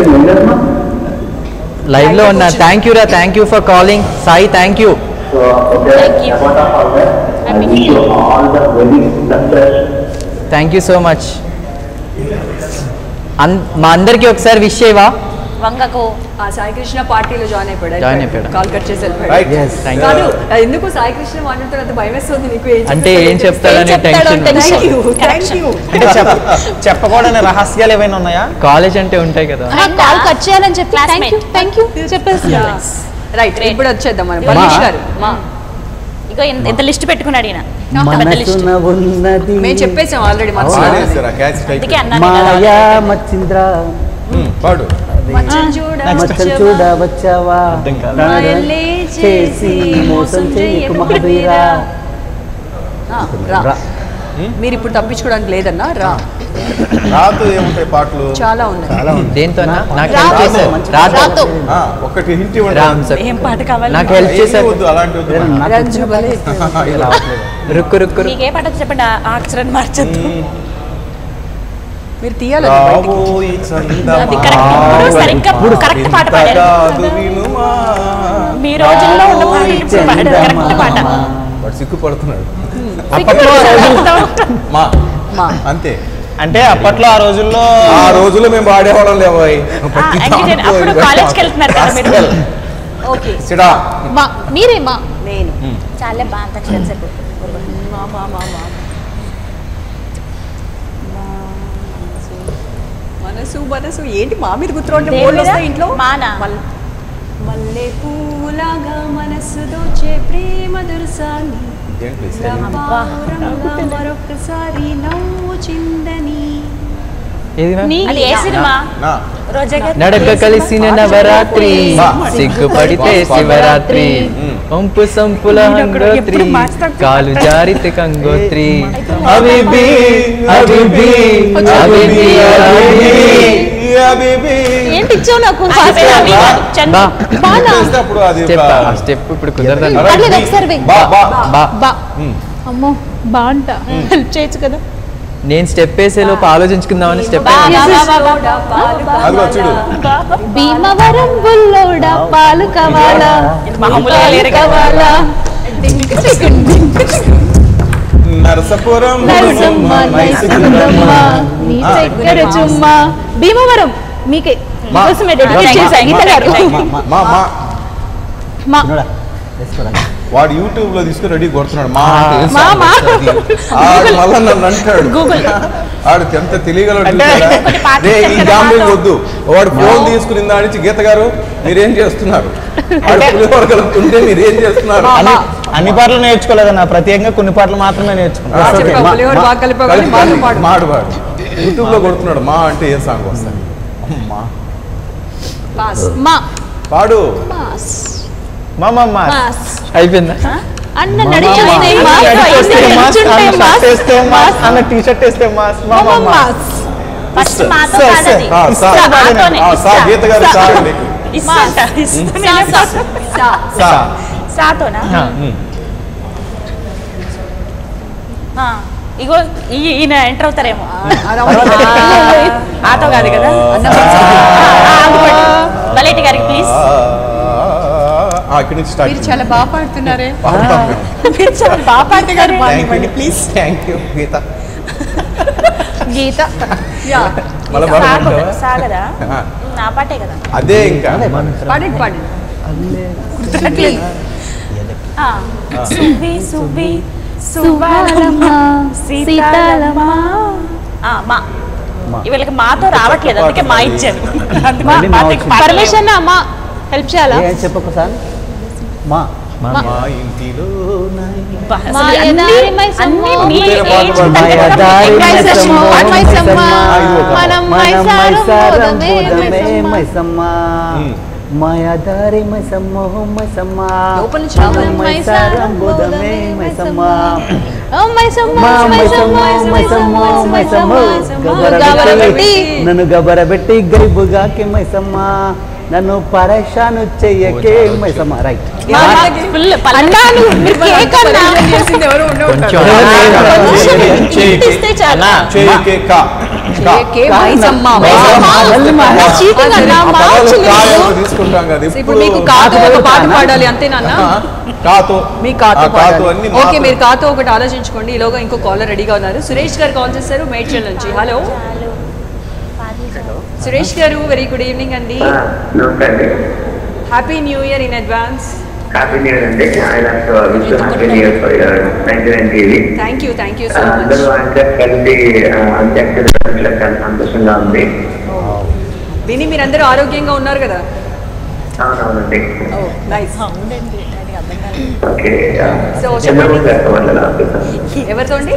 లైవ్ లో ఉన్నా థ్యాంక్ యూ రా thank you for calling Sai thank you So, okay, Thank you. what of all that, I wish you all the very success. Thank you so much అన్ మా అందరికి ఒకసారి విష్ చేయవా వంగకు ఆ సాయి కృష్ణ పార్టీలో జాయిన్ అయిపోయాడు Join అయిపోయాడు. కాల్ కట్ చేసి వెళ్ళిపోయాడు రైట్ ఎస్ థ్యాంక్ కాదు ఎందుకు సాయి కృష్ణ మాట్లాడుతున్నంత భయం వేస్తుంది నీకు ఏం అంటే ఏం చెప్తాడనే tension thank you thank you అంటే చెప్ప చెప్పకూడని రహస్యాలు ఏమైనా ఉన్నాయా కాలేజ్ అంటే ఉంటాయి కదా కాల్ కట్ చేయాలని చెప్పి thank you Classmate. Thank you చెప్పేసి రైట్ ఇప్పుడు వచ్చేద్దాం మనం ఇదిగో మనీష్ మా- గారు మా ఇగో ఇంత- ఇంత లిస్ట్ పెట్టుకున్నాడు ఈయన ఇంత పెద్ద లిస్ట్ మనసున ఉన్నది మేము చెప్పేసాం ఆల్రెడీ మనసు వాడేసారు ఆ క్యాచ్ టైప్ అందుకే అన్నాను కదా మాయా వాళ్ళకి. మచ్చింద్ర పాడు మచ్చం చూడ మచ్చం చూడ వచ్చావా అర్థం కాదు. మాయలే చేసి మోసం చేయకు మహావీరా ఆ, రా రా. మీరు ఇప్పుడు తప్పించుకోవడానికి లేదన్నా రా రాతో ఏముంటాయి పాటలు చాలా ఉన్నాయి చాలా ఉంది దేంతో నాకు రాతో. హెల్ప్ చేశారు మంచి రాతో రాతో. ఆ, ఒక్కటి హింట్ ఇవ్వండి రామ్ సార్ ఏం పాట కావాలి నాకు హెల్ప్ ఏమీ చేశారు వద్దు అలాంటి వద్దు ఏదైనా నాకు రంజు వచ్చిన భలే. పాట రావట్లేదు రుక్కు రుక్కు రుక్కు. మీకు ఏ పాట వచ్చి చెప్పండి ఆ ఆ అక్షరాన్ని మార్చొద్దు మీరు తీయాలి అది బయటికి. రాబోయి చందమామ, అది correct. ఇప్పుడు సరిగ్గా ఇప్పుడు correct పాట పాడారు. ఇంతకాదు వినుమా. మీ రోజుల్లో ఉన్న పాట ఇప్పుడు పాడారు కరెక్ట్ పాట వాడు సిగ్గుపడుతున్నాడు అప్పట్లో ఆ రోజుల్లో మా మా అంతే అంటే అప్పట్లో ఆ రోజుల్లో ఆ రోజుల్లో మేము పాడేవాళ్ళం లేవోయ్ ఆ, అంటే నేను అప్పుడు కాలేజ్కి వెళ్తున్నారు కదా మీరు ఓకే సిడా మా మీరే మా నేను చాలా బాగా అంత చెప్పు మా మా మా మా మనసు మనసు ఏంటి మా మీద కూర్చోంటే దేని బోర్డు మీద? వస్తాయి ఇంట్లో మానా? మల్- మల్లె పూలాగా మనసు దోచే ప్రేమ దుర్సాన్ని ఏంటి రవ్వారంగా మరొకసారి నవ్వు చిందని ఏది మ్యామ్? అది ఏ సినిమా నా రోజా గారు నడక కలిసిన నవరాత్రి బా. సిగ్గుపడితే బా, బా, శివరాత్రి మ్మ్. వంపు సంపుల వీడొకడు హంగోత్రి ఎప్పుడు మాట్లాడుతూ కాలు జారితే కంగోత్రి హబీబీ హబీబీ హబీబీ హబీబీ ఏంటి ఇచ్చావు నాకు ఆ పేరు అవి కాదు, చందు. బా బానా చేస్తే అప్పుడు అది స్టెప్ బా. ఆ స్టెప్ ఇప్పుడు కుదరదండి అరే, పర్లేదు, బీ. ఒకసారి వెయ్యి. బా బా బా బా మ్మ్. అమ్మో బా అంట హెల్ప్ చేయొచ్చు కదా నేను స్టెప్ వేసే లోపు ఆలోచించుకుందామని స్టెప్ బా, బా, బా, బా, బా, బా, బా, బా. అదిగో చూడు భీమవరం బుల్లోడ పాలు కావాలా ఇది మామూలుగా లేరు కదా. కావాలా నరసపురం నరసమ్మ నైసుకుందమ్మ నీ ఆ. చక్కెర చుమ్మ భీమవరం మీకే మా. కోసమే డెడికేట్ Thank you, చేశాను thank you, గీత గారు thank you. మా మా మా చూడా వేసుకోరా వాడు యూట్యూబ్ లో తీసుకుని రెడీ కొడుతున్నాడు మా అంటే ఏం మా, sound మా. వస్తది? ఆడు మళ్ళా నన్ను అంటాడు Google. ఆడు ఎంత తెలియగలడు అంటే చూసారా? ఒకటి పాట రే, ఈ ఇచ్చారు గాంభీర్యం కదా వద్దు వాడు ఫోన్ తీసుకుని దాని నుంచి గీత గారు మీరేం చేస్తున్నారు ఆడు పులిహోర కలుపుతుంటే మీరేం చేస్తున్నారు అన్ని అన్ని పాటలు నేర్చుకోలేదన్న ప్రత్యేకంగా కొన్ని పాటలు మాత్రమే నేర్చుకున్నాను బాగా ఓకే, చెప్పావు, మా- పులిహోర మా- బాగా కలిపావు కానీ కలిపి మాతో కానీ పాడు. మాడు పాడు యూట్యూబ్ లో కొడుతున్నాడు మా అంటే ఏ సాంగ్ వస్తాయి అమ్మా పాస్ మా పాడు మాస్ మామమ్మ మాస్ అయిపోయిందా అన్న నడిచొస్తే అన్న మాస్ నడిచొస్తే అన్న మాస్, నిల్చుంటే అన్న మాస్ షర్ట్ వేస్తే మాస్, అన్న టీ షర్ట్ వేస్తే మాస్ మామ మామమ్మ మాస్ ఫస్ట్ మాతో సరే, కాదది ఆ, సా. ఇస్తా, మాతోనే. ఆ, సా ఇస్తా. గీత గారు సా అండి ఇస్తా అంట, ఇస్తా. సా, సా. సా సా సాతోనా ఉమ్. ఆ, ఇగో ఈ- ఈయన ఎంటర్ అవుతారేమో అరవై ఆతో కాదు కదా బలేటి గారికి ప్లీజ్ ఆ, ఇక్కడి నుంచి స్టార్ట్ మీరు చాలా బాగా పాడుతున్నారే పాడతాం మేము మీరు చాలా బాగా పాట గారు thank you please thank you Geetha Geetha యా మళ్ళీ పాడమంటావా? సాగదా ఆ, నా పాటే కదా అదే ఇంకా పాడండి పాడండి ఆ, సువ్వి సువ్వి సువాలమ్మ సీతాలమ్మ ఆ, మా మా. వీళ్ళకి మాతో రావట్లేదు అందుకే మా ఇచ్చాను అందుకే మళ్ళీ మా మాతో వచ్చింది. పాటలు లేవు. పరమేశ్వర్ అమ్మ హెల్ప్ చేయాలా ఏం చెప్పొకసారి మా మా ఇంటిలో అబ్బా, అసలు మాయదారి అన్ని- మైసమ్మ. అన్ని మీ పేరు పాట age పాడు. దగ్గర మాయదారి ఇంకా మైసమ్మ. మైసమ్మ. మైసమ్మ ఐదు ఒక. మనం మనం మైసారం మైసారం బోధమే బోధమే మైసమ్మ. మైసమ్మ ఉమ్. మాయాదారి మైసమ్మ మైసమ్మ లోపల నుంచి మనం రావాలి. మైసారం బోధమే మైసమ్మ ఓ మైసమ్మ మా మైసమ్మ మైసమ్మ మైసమ్మ మైసమ్మ గబరబెట్టి. నన్ను గబరబెట్టి గైబుగాకి మైసమ్మ నన్ను పరేషాను చెయ్యకే మైసమ్మ రైట్ ఫుల్ పల్లె అన్నాను మీరు కేక్ అన్నా చేసింది ఎవరు ఉండే ఉంటారు కొంచెం చేయికి ఇస్తే చాలు చేయికి కా కా. కే మైసమ్మ మైసమ్మ. మళ్ళీ మా- నా చీటింగ్ అన్నా ఆ పదాలు మార్చలేదు కా ఎవరు తీసుకుంటాం కదా ఇప్పుడు మీకు కాతో ఒక పాట పాడాలి అంతేనా ఆ, కాతో మీ కాతో ఆ, కాతో అన్ని పాడాలి ఓకే మాతో. మీరు కాతో ఒకటి ఆలోచించుకోండి ఈలోగా ఇంకో కాలర్ రెడీగా ఉన్నారు సురేష్ గారు కాల్ చేశారు మేడ్చల్ నుంచి హలో సురేష్ గారు వెరీ గుడ్ ఈవినింగ్ అండి నమస్తే అండి happy new year in advance happy new year అండి I like to wish happy new year for ninety nine TV thank you thank you so అందరూ మచ్ యాంకర్ కలిసి అంత్యాక్షరి పెట్టడం చాలా సంతోషంగా ఉంది విని మీరందరూ ఆరోగ్యంగా ఉన్నారు కదా అవునవునండి oh nice okay So, Chandrababu చెప్పండి. గారితో మాట్లాడాలి ఎవరితో అండి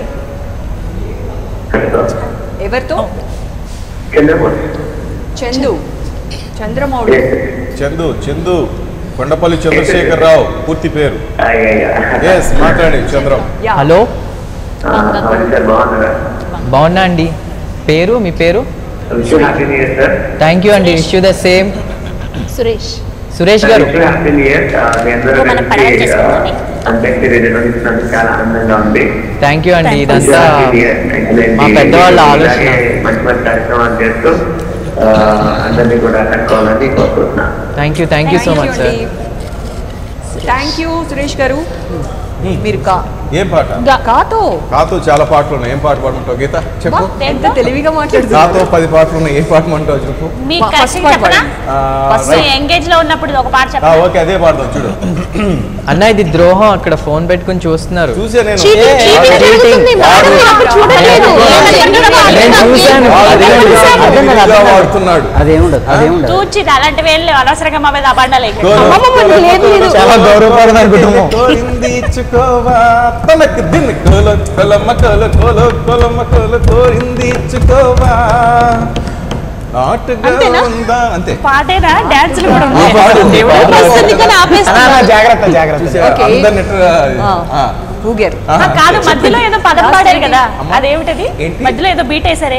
ఎవరితో చంద్రబాబు చందు చంద్రమౌళి చందు చందు కొండపల్లి చంద్రశేఖర్ రావు పూర్తి పేరు అయ్యా ఎస్ మాట్లాడి చంద్రం యా హలో అవును సార్ బాగున్నారా బాగున్నా అండి పేరు మీ పేరు wish happy new year sir thank you అండి wish you the same Suresh Suresh గారు హ్యాపీ న్యూ ఇయర్ మీ అందరూ మనం కలిసి పండగ చేసుకుందామండి. అంత్యక్రియ నిర్వహిస్తున్నందుకు చాలా ఆనందంగా ఉంది థ్యాంక్ యూ అండి ఇదంతా Happy New Year. 1990 మా పెద్దవాళ్ళ ఆలోచన ఇలాగే మంచి మంచి కార్యక్రమాలు చేస్తూ ఆ, అందరినీ కూడా కట్టుకోవాలని కోరుకుంటున్నాను thank you thank you so much sir thank you Suresh గారు మీరు కా ఏం పాట కాతో కాతో చాలా పాటలు ఉన్నాయి ఏం పాట పాడమంటావు గీత చెప్పు ఎంత తెలివిగా కాతో మాట్లాడుతున్నారు పది పాటలు ఉన్నాయి ఏం పాట పాడమంటావు చెప్పు మీ First కరెక్ట్ part చెప్పనా ఆ, ఫస్ట్ right. ఎంగేజ్ లో ఉన్నప్పుడు ఒక పాట ఆ, చెప్పనా ఓకే అదే పాడదాం చూడు అన్న ఇది ద్రోహం అక్కడ ఫోన్ పెట్టుకుని చూస్తున్నారు చూసే నేను చీటింగ్, ఏ, చీటింగ్ వాడు- జరుగుతుంది. వాడు- మేడం అప్పుడు చూడలేదు. నేను చూశాను వాడు అదే తెలివిగా అర్థం కాదు, అర్థం కాదు. వాడుతున్నాడు అదేముండదు అదేముండదు తూచిది అలాంటివి ఏం లేవు అనవసరంగా మా మీద అబండాలి లేదు లేదు చాలా గౌరవపడదాని కుటుంబం కోరింది ఇచ్చుకోవా తనకు దిన్ కోల కొలమ్మ కోల కోల కొలమ్మ కోల కోరింది ఇచ్చుకోవా నాటుగా అంతేనా? ఉందా అంతే పాటేనా డాన్సులు కూడా ఆ, పాడు. ఉన్నాయి పాడు. వస్తుంది కానీ ఆపేస్తున్నారు. జాగ్రత్త జాగ్రత్త చూసావా? Okay. అందరిని ఎట్లా ఆ. ఆ. ఊగారు ఆ, ఆ, కాదు మధ్యలో ఏదో పదం Last పాడారు ఏంటి? కదా అమ్మా. అదేమిటది ఏంటి? మధ్యలో ఏదో బీట్ వేసారే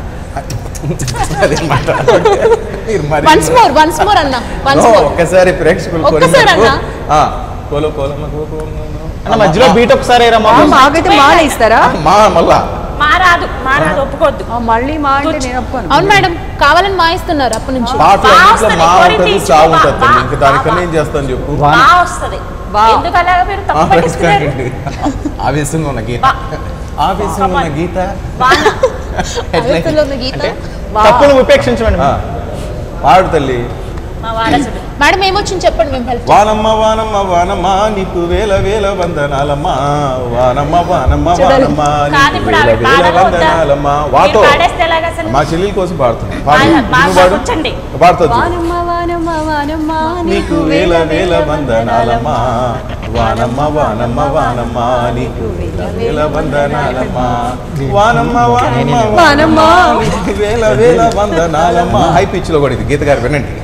అదే మాట. మీరు మరి- వన్స్ మోర్ వన్స్ మోర్ అన్న వన్స్ ఓ, మోర్ ఒక్కసారి ప్రేక్షకులు ఒక్కసారి కోరినందుకు, అన్నా? ఆ, కోలో కోలమ్మ కోలో కోలమ్మ. అన్న మధ్యలో బీట్ ఒకసారి ఏరా మాకు. మాకైతే మాల ఇస్తారా మా మళ్ళా మారాదు మారాదు ఒప్పుకోవద్దు ఆ, మళ్ళీ మా అంటే నేను ఒప్పుకోను అవును మేడం కావాలని మాయిస్తున్నారు అప్పటి నుంచి పాటలు బా అన్నింటిలో వస్తది, మా కోరి ఉంటుంది తీసుకో, చా బా, ఉంటుంది బా, ఇంకా దానికన్నా బా, ఏం చేస్తాను చెప్పు వా. బాగా వస్తది బా. ఎందుకు అలాగా మీరు ఆ, తప్పు పట్టిస్తున్నారు రెస్టారెంట్. ఆవేశంగా ఉన్న గీత బా. ఆవేశంగా ఉన్న గీత బాగా అవితుల్లో ఉన్న గీత తప్పును ఉపేక్షించమండి ఆ, పాడు తల్లి మా వారసుడు మేడం ఏమొచ్చింది చెప్పండి మేము హెల్ప్ వానమ్మ వానమ్మ వానమ్మ నీకు వేల వేల వందనాలమ్మా వానమ్మ వానమ్మ చూడాలి. వానమ్మ కాదు నీకు ఇప్పుడు వేల ఆవిడ వేల పాడాలా వద్దా? వందనాలమ్మా మీరు వాతో పాడేస్తే ఎలాగ అసలు మా చెల్లెల కోసం పాడుతున్నా పాడు మా- మా- నువ్వు పాడు కూర్చోండి. పాడుతుంది వానమ్మ వానమ్మ వానమ్మ నీకు వేల వేల వందనాలమ్మా వానమ్మ వానమ్మ వానమ్మ నీకు వేల వేల వందనాలమ్మా వానమ్మ వానమ్మ వానమ్మ. నీకు వేల వేల వందనాలమ్మా హై పిచ్ లో కూడా ఇది గీత గారు వినండి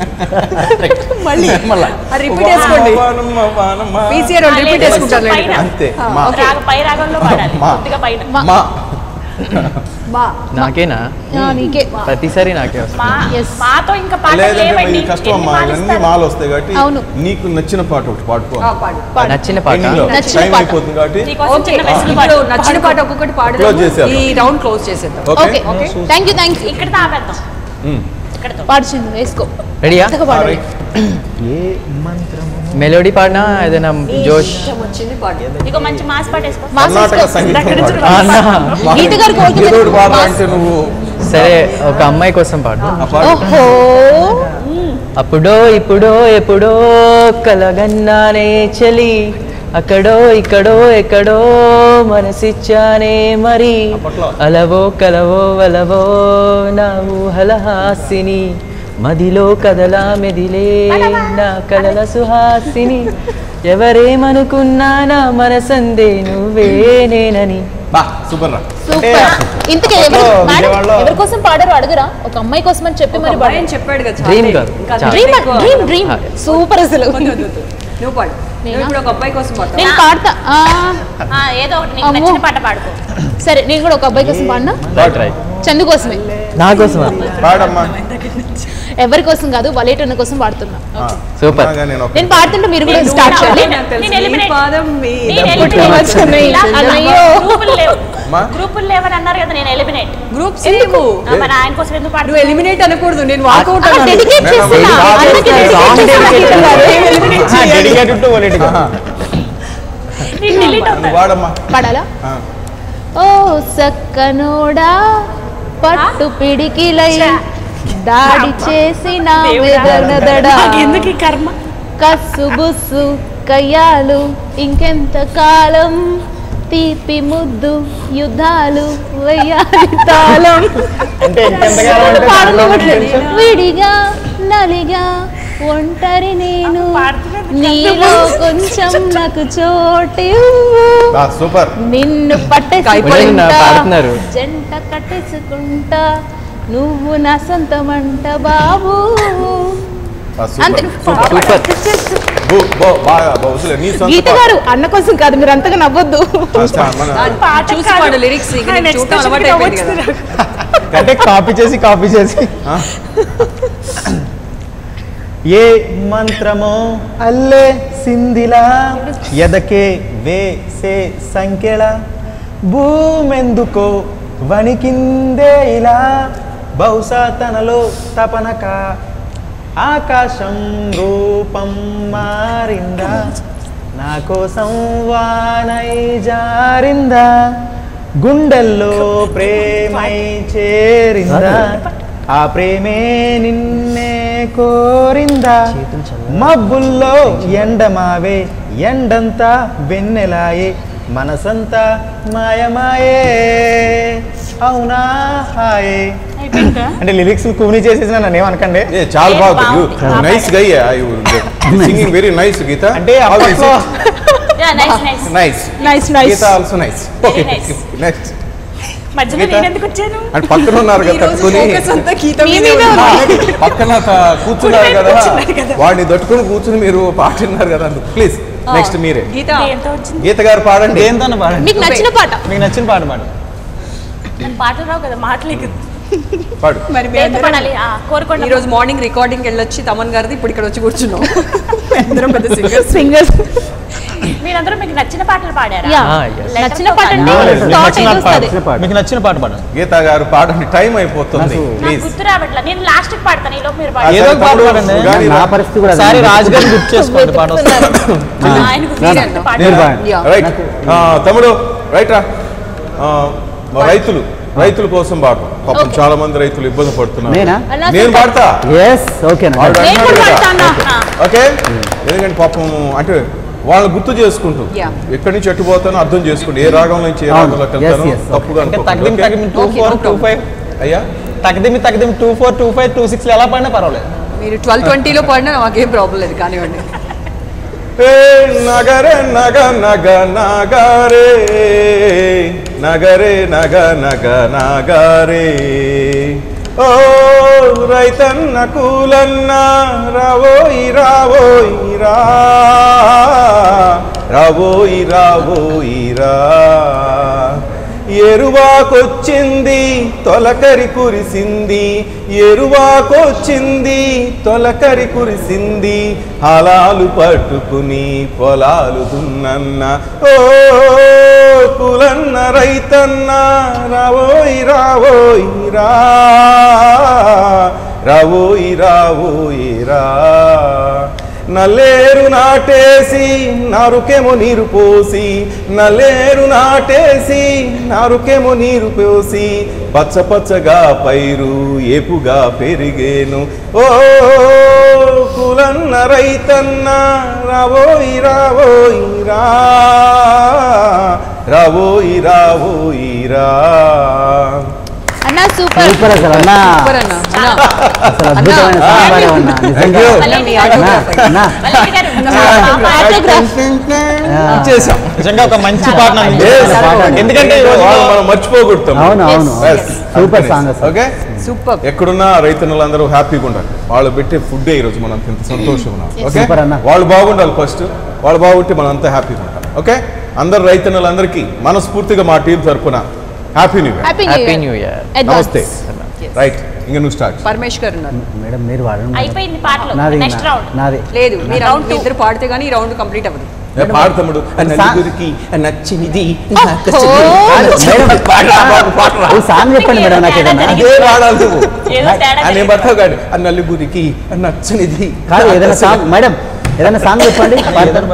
మళ్ళీ మళ్ళా ఆ, repeat చేసుకోండి. వానమ్మ వానమ్మ పీసీఆర్ ఆ, రిపీట్ లేదు, వేసుకుంటారు కొంచెం పైన. అంతే మా రాగ పై రాగంలో పాడాలి మా. కొద్దిగా పైన మా మా నాకేనా నీకే ప్రతిసారి నాకే వస్తుంది మా Yes. మాతో ఇంకా పాటలు లేదంటే లేవండి ఇది కష్టం ఎన్ని అమ్మా ఇవన్నీ పాడిస్తారు? మాలు వస్తాయి కాబట్టి అవును. నీకు నచ్చిన పాట ఒకటి పాడుకో ఆ, పాడు నచ్చిన పాట Ending లో నచ్చిన టైం పాట. అయిపోతుంది కాబట్టి నీకోసం ఓకే చిన్న వెసులు ఇప్పుడు పాడు. నచ్చిన పాట ఒక్కొక్కటి Close పాడు చేసేద్దాం. ఈ రౌండ్ క్లోజ్ చేసేద్దాం okay okay okay. Thank you thank you ఇక్కడ తాపేద్దాం ఉమ్. ఇక్కడతో పాడుచింది వేసుకో రెడీయా కొత్తగా పాడాలి మెలోడీ పాడినా ఏదైనా జోష్ ఇష్టం వచ్చింది పాడు ఇగో మంచి మాస్ పాట వేసుకో మాస్ కర్ణాటక వేసుకో. సంగీతం దగ్గర నుంచి పాడు. అన్నా గీత గారి కోరిక ఏదో ఒకటి మీద పాడరా మాస్. అంటే నువ్వు సరే ఒక అమ్మాయి కోసం పాడు ఆ పాడు. ఓహో అప్పుడో ఇప్పుడో ఎప్పుడో కలగన్నానే చలి అక్కడో ఇక్కడో ఎక్కడో మనసిచ్చానే మరి అలవో కలవో వలవో నా ఊహల హాసిని మదిలో కదలా మెదిలే నా కలల సుహాసిని ఎవరేమనుకున్నా నా మనసందే నువ్వే నేనని బా సూపర్ రా సూపర్ ఇంతకీ ఎవరు అప్పట్లో మేడం విజయవాడలో- ఎవరి కోసం పాడారు అడుగురా ఒక అమ్మాయి కోసం అని చెప్పి మరి మరి అని చెప్పాడు కదా Dream చాలే. girl. ఇంకా చాలు. డ్రీమ్ ఎక్కువ. డ్రీమ్ డ్రీమ్ ఆ. సూపర్ అసలు వద్దు, వద్దు, వద్దు. నువ్వు పాడు నువ్వు ఇప్పుడు ఒక అబ్బాయి కోసం పాడు నేను పాడతా ఆ, ఆ, ఏదో ఒకటి నీకు అమ్మో. నచ్చిన పాట పాడుకో సరే నేను కూడా ఒక అబ్బాయి కోసం పాడినా రైట్ రైట్ చందు కోసమే నా కోసమా పాడమ్మా ఎవరి కోసం కాదు వలేటన్న కోసం పాడుతున్నా ఆ, సూపర్. ఉన్నాగా నేను ఒక- నేను పాడుతుంటే మీరు కూడా నేను స్టార్ట్ చేయాలి నేను- నాకు తెలుసు. నేను eliminate- నీ పాదం మీద నేను పుట్టిన eliminate. వచ్చున్నాయి. ఇలా అయ్యో. గ్రూపులు లేవు అమ్మా? గ్రూపులు లేవని అన్నారు కదా నేను ఎలిమినేట్ గ్రూప్స్ ఎందుకు మరి ఆయన కోసం ఎందుకు నువ్వు పాడు ఎలిమినేట్ అనకూడదు నేను వాకౌట్ ఆ, అన్నాను dedicate మేడం, చేస్తున్నా. ఇది బాగా అన్నకి చేస్తారు. dedicate Song చేస్తున్నా. dedicate చేస్తున్నారు. డెడికేటెడ్ టు పొలిటికల్ ఆహా. నేను delete నువ్వు అవుతాను. వాడమ్మా పాడాలా ఆ. ఓ సక్కనోడా పట్టు పిడికిలై దాడి చేసిన వెదనదడా నాకు ఎందుకు ఈ కర్మ కస్సు బుస్సు కయ్యాలు ఇంకెంత కాలం తీపి ముద్దు యుద్ధాలు వయ్యాలి తాళం అంటే ఇంకెంతకాలం అంటే పాడనివ్వట్లేదు. విడిగా నలిగా ఒంటరి నేను పాడుతున్నది నీలో కొంచెం నాకు చోటు బా సూపర్ నిన్ను అయిపోయిందా? పట్టేసుకుంటా పాడుతున్నారు. జంట కట్టేసుకుంటా నువ్వు నా సొంతమంట బాబు బా, అంతే సూపర్ సూపర్ బో బో బాగా బా వదిలే నీ సొంత గీత పాట. గారు అన్న కోసం కాదు మీరు అంతగా నవ్వద్దు ఆ, చా, మన- పాట చూసి కాదు. పాడు లిరిక్స్ ఇక ఆయన నీకు చూడటం expression అలవాటు అయిపోయింది వచ్చింది కదా నాకు. అంటే కాపీ చేసి కాపీ చేసి ఆ? ఏ మంత్రమో అల్లే సిందిలా ఎదకే వేసే సంఖ్యల భూమెందుకో వణికిందే ఇలా బహుశా తనలో తపనక ఆకాశం రూపం మారిందా నా కోసం వానై జారిందా గుండెల్లో ప్రేమై చేరిందా ఆ ప్రేమే నిన్నే కోరిందా మబ్బుల్లో ఎండమావే ఎండంతా వెన్నెలాయే మనసంతా మాయమాయే అవునా హాయే అంటే లిరిక్స్ కూని చేసేసి నన్ను ఏమనకండి ఏ చాలా ఏ బాగుంది బాగుంది. Nice guy singing very nice Geetha అంటే అప్పట్లో nice nice nice nice nice Geetha also nice Very nice. Next మధ్యలో గీత? నేను ఎందుకు వచ్చాను అంటే పక్కన ఉన్నారు కదా తట్టుకుని మీ మీదే ఉంది. పక్కన త- కూర్చున్నారు కుడి వైపు కదా కూర్చున్నారు కదా. వాడిని తట్టుకుని కూర్చుని మీరు పాట విన్నారు కదా అందుకు ప్లీజ్ నెక్స్ట్ మీరే గీత ఎంత వచ్చింది గీత గారు పాడండి దేంతో పాడండి మీకు నచ్చిన పాట మీకు నచ్చిన పాట పాడు నాకు పాటలు రావు కదా మాటలే కదా పాడు మరి మీ దేంతో అందరం పాడాలి ఆ, కోరుకోండి ఈ రోజు మార్నింగ్ రికార్డింగ్ వెళ్ళొచ్చి తమన్ గారిది ఇప్పుడు ఇక్కడ వచ్చి కూర్చున్నాం అందరం పెద్ద సింగర్స్ సింగర్ మీరందరూ మీకు నచ్చిన పాటలు పాడారా యా Ah, yes. Letter నచ్చిన తో పాట అంటే ఆ, లేదు, మీకు థాట్ నచ్చిన పాట వస్తుంది మీకు నచ్చిన పాట పాడండి గీత గారు పాడండి టైం అయిపోతుంది నాకు- నాకు ప్లీజ్ గుర్తు రావట్లా నేను లాస్ట్ పాడతాను ఈ లోపు మీరు ఆ, పాడారు ఏదో సరే, ఒక పాట తమ్ముడు, పాడండి. గాని నా రా. పరిస్థితి కూడా ఒకసారి అదే. రాజు గారిని గుర్తు చేసుకోండి పాట వస్తుంది ఆయన గుర్తు నా- చేయండి పాట నేను పాడండి. Yeah. రైట్ ఆ, తమ్ముడు రైట్ రా ఆ, మా రైతులు రైతుల కోసం పాడు పాపం చాలా మంది రైతులు ఇబ్బంది పడుతున్నారు నేనా? నేను పాడతా ఎస్ ఓకేనా వాడు నేను అంటున్నాడు కూడా కదా. పాడతాను ఆ. ఓకే ఎందుకంటే పాపం అంటే వాళ్ళని గుర్తు చేసుకుంటూ Yeah. ఎక్కడి నుంచి ఎట్టు పోతానో అర్థం చేసుకోండి ఏ రాగం నుంచి ఏ అవును. రాగంలోకి Yes, వెళ్తానో yes. తప్పుగా అంటే అనుకోకండి. తగ్గదిమి ఓకే? తగ్గదిమి two Okay, four no two problem. Five అయ్యా తగ్గదిమి తగ్గదిమి two four two five two six ఎలా పడినా పర్వాలేదు మీరు ట్వెల్వ్ ట్వంటీలో పడినా నాకేం ప్రాబ్లం లేదు కానివ్వండి ఏ నగరే నగ నగ నగరే నగరే నగ నగ నగరే ఓ రైతన్న కూలన్న రావోయి రావోయి రా రావోయి రావోయి రా ఎరువాకొచ్చింది తొలకరి కురిసింది ఎరువాకొచ్చింది తొలకరి కురిసింది హలాలు పట్టుకుని పొలాలు దున్నన్న ఓ కులన్న రైతన్న రావోయి రావోయి రా రావోయి రావోయి రా నల్లేరు నాటేసి నారుకేమో నీరు పోసి నల్లేరు నాటేసి నారుకేమో నీరు పోసి పచ్చ పచ్చగా పైరు ఏపుగా పెరిగేను ఓ కులన్న రైతన్న రావోయి రావోయి రా రావోయి రావోయి రా అన్న సూపర్ సూపర్ అసలు అన్నా సూపర్ అన్న అన్న, అసలు అద్భుతమైన అన్నా. సాంగ్ పాడావన్నా నిజంగా you. అన్న, మీ అన్నా, autograph. అన్నా. మళ్ళీ గారు ఆటోగ్రాఫ్ చేసాం నిజంగా ఒక మంచి పాట నాకు Yes. నచ్చింది. ఎందుకంటే ఈ రోజుల్లో వాళ్ళు మనం మర్చిపోకూడతాం అవును అవును Yes. సూపర్ సాంగ్ అసలు ఓకే సూపర్ ఎక్కడున్నా రైతన్నులందరూ హ్యాపీగా ఉండాలి వాళ్ళు పెట్టే ఫుడ్ ఈ రోజు మనం ఇంత సంతోషంగా ఉన్నాం ఓకే Super అన్న. వాళ్ళు బాగుండాలి ఫస్ట్ వాళ్ళు బాగుంటే మనం అంతా హ్యాపీగా ఉంటాం ఓకే అందరు రైతన్నులందరికీ మనస్ఫూర్తిగా మా టీం తరపున happy new year happy happy new year నమస్తే రైట్ ఇంకా నువ్వు స్టార్ట్ పరమేష్ గారు ఉన్నారు మేడం మీరు వాడండి మేడం. అయిపోయింది పాటలు నాది నెక్స్ట్ రౌండ్ నాది లేదు మీరు Round two. ఇద్దరు పాడితే కానీ ఈ రౌండ్ కంప్లీట్ అవ్వదు పాడతమ్ముడు సా- నలుగురికి నచ్చినది ఈ సాంగ్ చెప్పండి మేడం నాకు ఏదైనా అదే పాడాలి నువ్వు ఏదో తేడా అని జరిగింది. పడతావు కాదు ఆ నలుగురికి నచ్చనిది కాదు ఏదైనా సాంగ్ మేడం ఏదైనా సాంగ్ చెప్పండి పాడతాను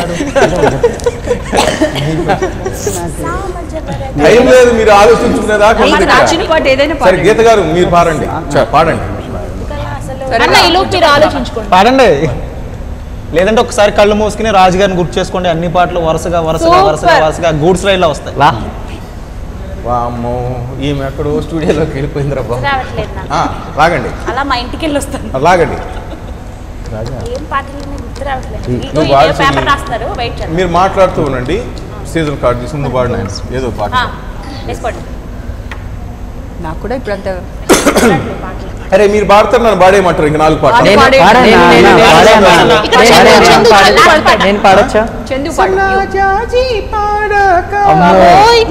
టైం లేదు మీరు ఆలోచించుకునేదాకా మీకు ఉంది ఇక్కడ. నచ్చిన పాట ఏదైనా సరే పాడండి గీత గారు మీరు పాడండి చ, పాడండి సరే అన్న ఈ లోపు మీరు ఆలోచించుకోండి పాడండి లేదంటే ఒకసారి కళ్ళు మూసుకుని రాజు గారిని గుర్తు చేసుకోండి అన్ని పాటలు వరుసగా వరుసగా వరుసగా Super. వరుసగా గూడ్స్ రైల్లో వస్తాయి వా వామ్మో ఈమె ఎక్కడో స్టూడియోలోకి వెళ్ళిపోయిందిరా బాబు రావట్లేదు నాకు ఆ, లాగండి అలా మా ఇంటికి వెళ్ళి వస్తాను ఆ, లాగండి ఏం పాటలు మీకు గుర్తు రావట్లేదు ఇదిగో నువ్వు ఇదే వాల్సింది- పేపర్ రాస్తున్నారు వెయిట్ చేద్దాం మీరు మాట్లాడుతూ ఉండండి సీజన్ కార్డు తీసి ముందు పాడిన ఆయన. ఏదో పాట ఆ, వేసుకోండి నాకు కూడా ఇప్పుడు అంత పాటలు అరే మీరు పాడతారు నన్ను పాడేయమంటారు ఇంక నాలుగు పాటలు నేను పాడే- పాడండి నేను- అన్న, నేను- అన్న, నేను- పాడే అన్న. నేను- ఇక్కడ పాడే చందు, అన్న. చందు, పాడు, last పాట. నేను పాడొచ్చా చందు పాడు ఓయ్.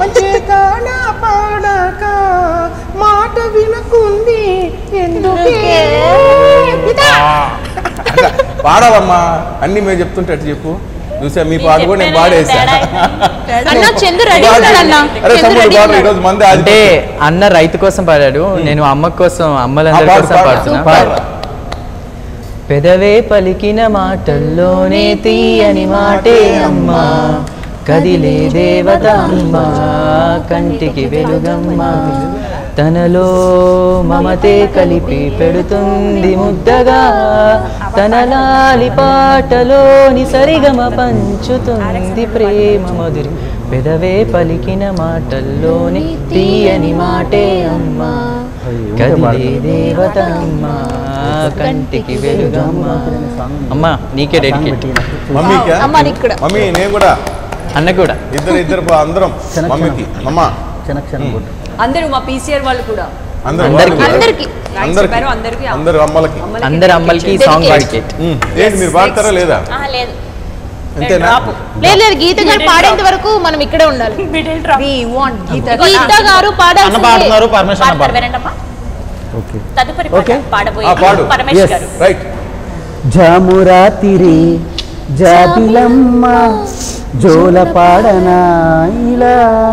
మాట వినకుంది ఎందుకే ఇదా. పాడాలమ్మా అన్ని మేము చెప్తుంటే అటు చెప్పు చూసా మీ పాట కూడా నేను పాడేసా అన్న చందు రెడీ ఉన్నాడన్న అరే చందు తమ్ముడు రెడీ పాడు ఉన్నాడు ఈరోజు మంది అంటే అన్న రైతు కోసం పాడాడు నేను అమ్మ కోసం అమ్మలందరి ఆ, పాడు, కోసం పాడు. పాడుతున్నా పాడు. పెదవే పలికిన మాటల్లోనే తీయని మాటే అమ్మా కదిలే దేవత అమ్మా కంటికి వెలుగమ్మ తనలో మమతే కలిపి పెడుతుంది ముద్దగా తన లాలి పాటలోని సరిగమ పంచుతుంది ప్రేమ మధురి పెదవే పలికిన మాటల్లోని తీయని మాటే అమ్మా కదిలే దేవత అమ్మా కంటికి వెలుగమ్మ అమ్మా నీకే డెడికేట్ మమ్మీకా అమ్మ నీకు కూడా మమ్మీ నేను కూడా అన్న కూడా ఇద్దరు ఇద్దరు పా- అందరం మమ్మీకి అమ్మ క్షణ క్షణం కొట్టు. అందరూ మా పీసీఆర్ వాళ్ళు కూడా అందరూ అందరికీ. వాళ్ళకి. అందరికి రైట్స్ అందరికీ చెప్పారు అందరికీ అందరు అమ్మలకి అమ్మలకి అందరు అమ్మలకి సాంగ్ డెడికేట్ ఉమ్, ఏంటి మీరు పాడతారా లేదా ఆ, లేదు అంతేనా లేదు లేదు గీత గారు పాడేంత వరకు మనం ఇక్కడే ఉండాలి middle drop We want Geetha Geetha గారు అన్న పాడాల్సిందే పాడుతున్నారు పర్మిషన్ అన్న పాడతారు పాడుతున్నారు వినండమ్మా ఓకే తదుపరి ఓకే. పాట పాడబోయే ఆ, పాడు. పరమేష్ Yes. గారు రైట్ జామురాతిరి జాబిలమ్మ జోల పాడనా ఇలా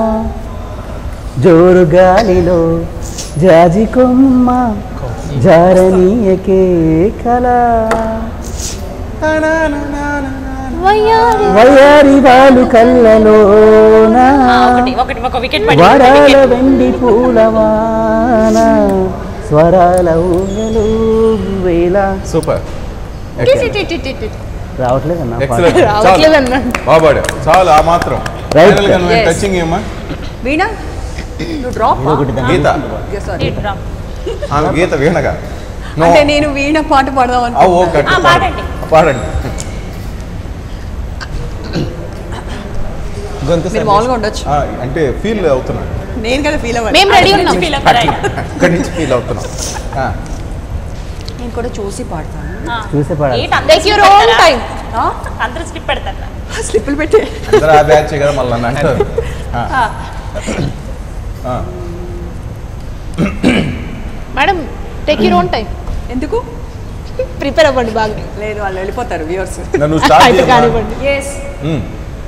జోరు గాలిలో జాజి కొమ్మ జారనీయకే కళ వయ్యారి వయారి వాలు కళ్ళలోన ఆ, ఒకటి ఒకటి ఒక వికెట్ పడి వరాల వెండి పూలవాన స్వరాల ఊయలు వేళ సూపర్ రావట్లేదన్నా ఎక్సలెంట్ చాలు రావట్లేదన్నా బాగా పాడావు. చాలు ఆ మాత్రం Right. Final గా నువ్వు Yes. టచింగ్ ఏమా వీణ నువ్వు డ్రాప్ గీత సారీ డ్రాప్ ఆమె గీత వీణగా No. అంటే నేను వీణ పాట పాడదాం ఆ, అనుకున్నా ఓకే ఆ, పాడండి. పాడండి గొంతు మీరు మామూలుగా ఉండొచ్చు ఆ, అంటే ఫీల్ అవుతున్నా నేను కదా ఫీల్ అవ్వాలి మేము రెడీ ఉన్నాం ఫీల్ అవ్వరు ఆయన. ఇక్కడి నుంచి ఫీల్ అవుతున్నా ఆ, నేను కూడా చూసి పాడతాను ఆ. చూసే పాడాలి. ఏంటి అందరూ Take your skip own పెడతారా? time. ఆ? అందరూ స్కిప్ పెడతారా స్లిప్పులు పెట్టి అందరూ ఆ బ్యాచ్ కదా మళ్ళీ నన్ను అంటారు ఆ. ఆ. Madam take your own time ఎందుకు ప్రిపేర్ అవ్వండి బాగా లేదు వాళ్ళు వెళ్ళిపోతారు వ్యూవర్స్ నన్ను స్టార్ట్ అయితే చేయమ్మా. కానివ్వండి ఎస్ ఉమ్.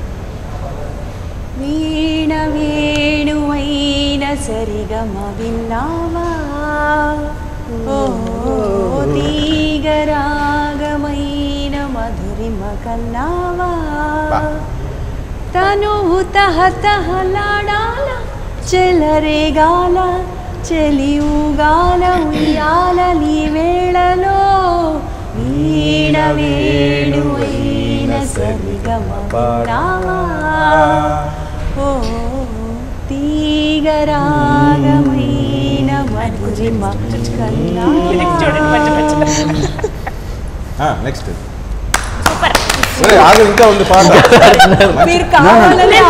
వీణ వేణువైన సరిగమ విన్నావా ఓ తీగరాగమైన మధురిమ కన్నావా బా. తను తహతహలాడాల చెలరేగాల చెలియుగాల ఉయ్యాల నీ వేళలో వీణ వేణువైన సరిగమ విన్నావా ఓ తీగరాగమైన మధురిమ ఆ, నెక్స్ట్ సూపర్ ఒరే, ఆగు ఇంకా ఉంది పాట మీరు కావాలని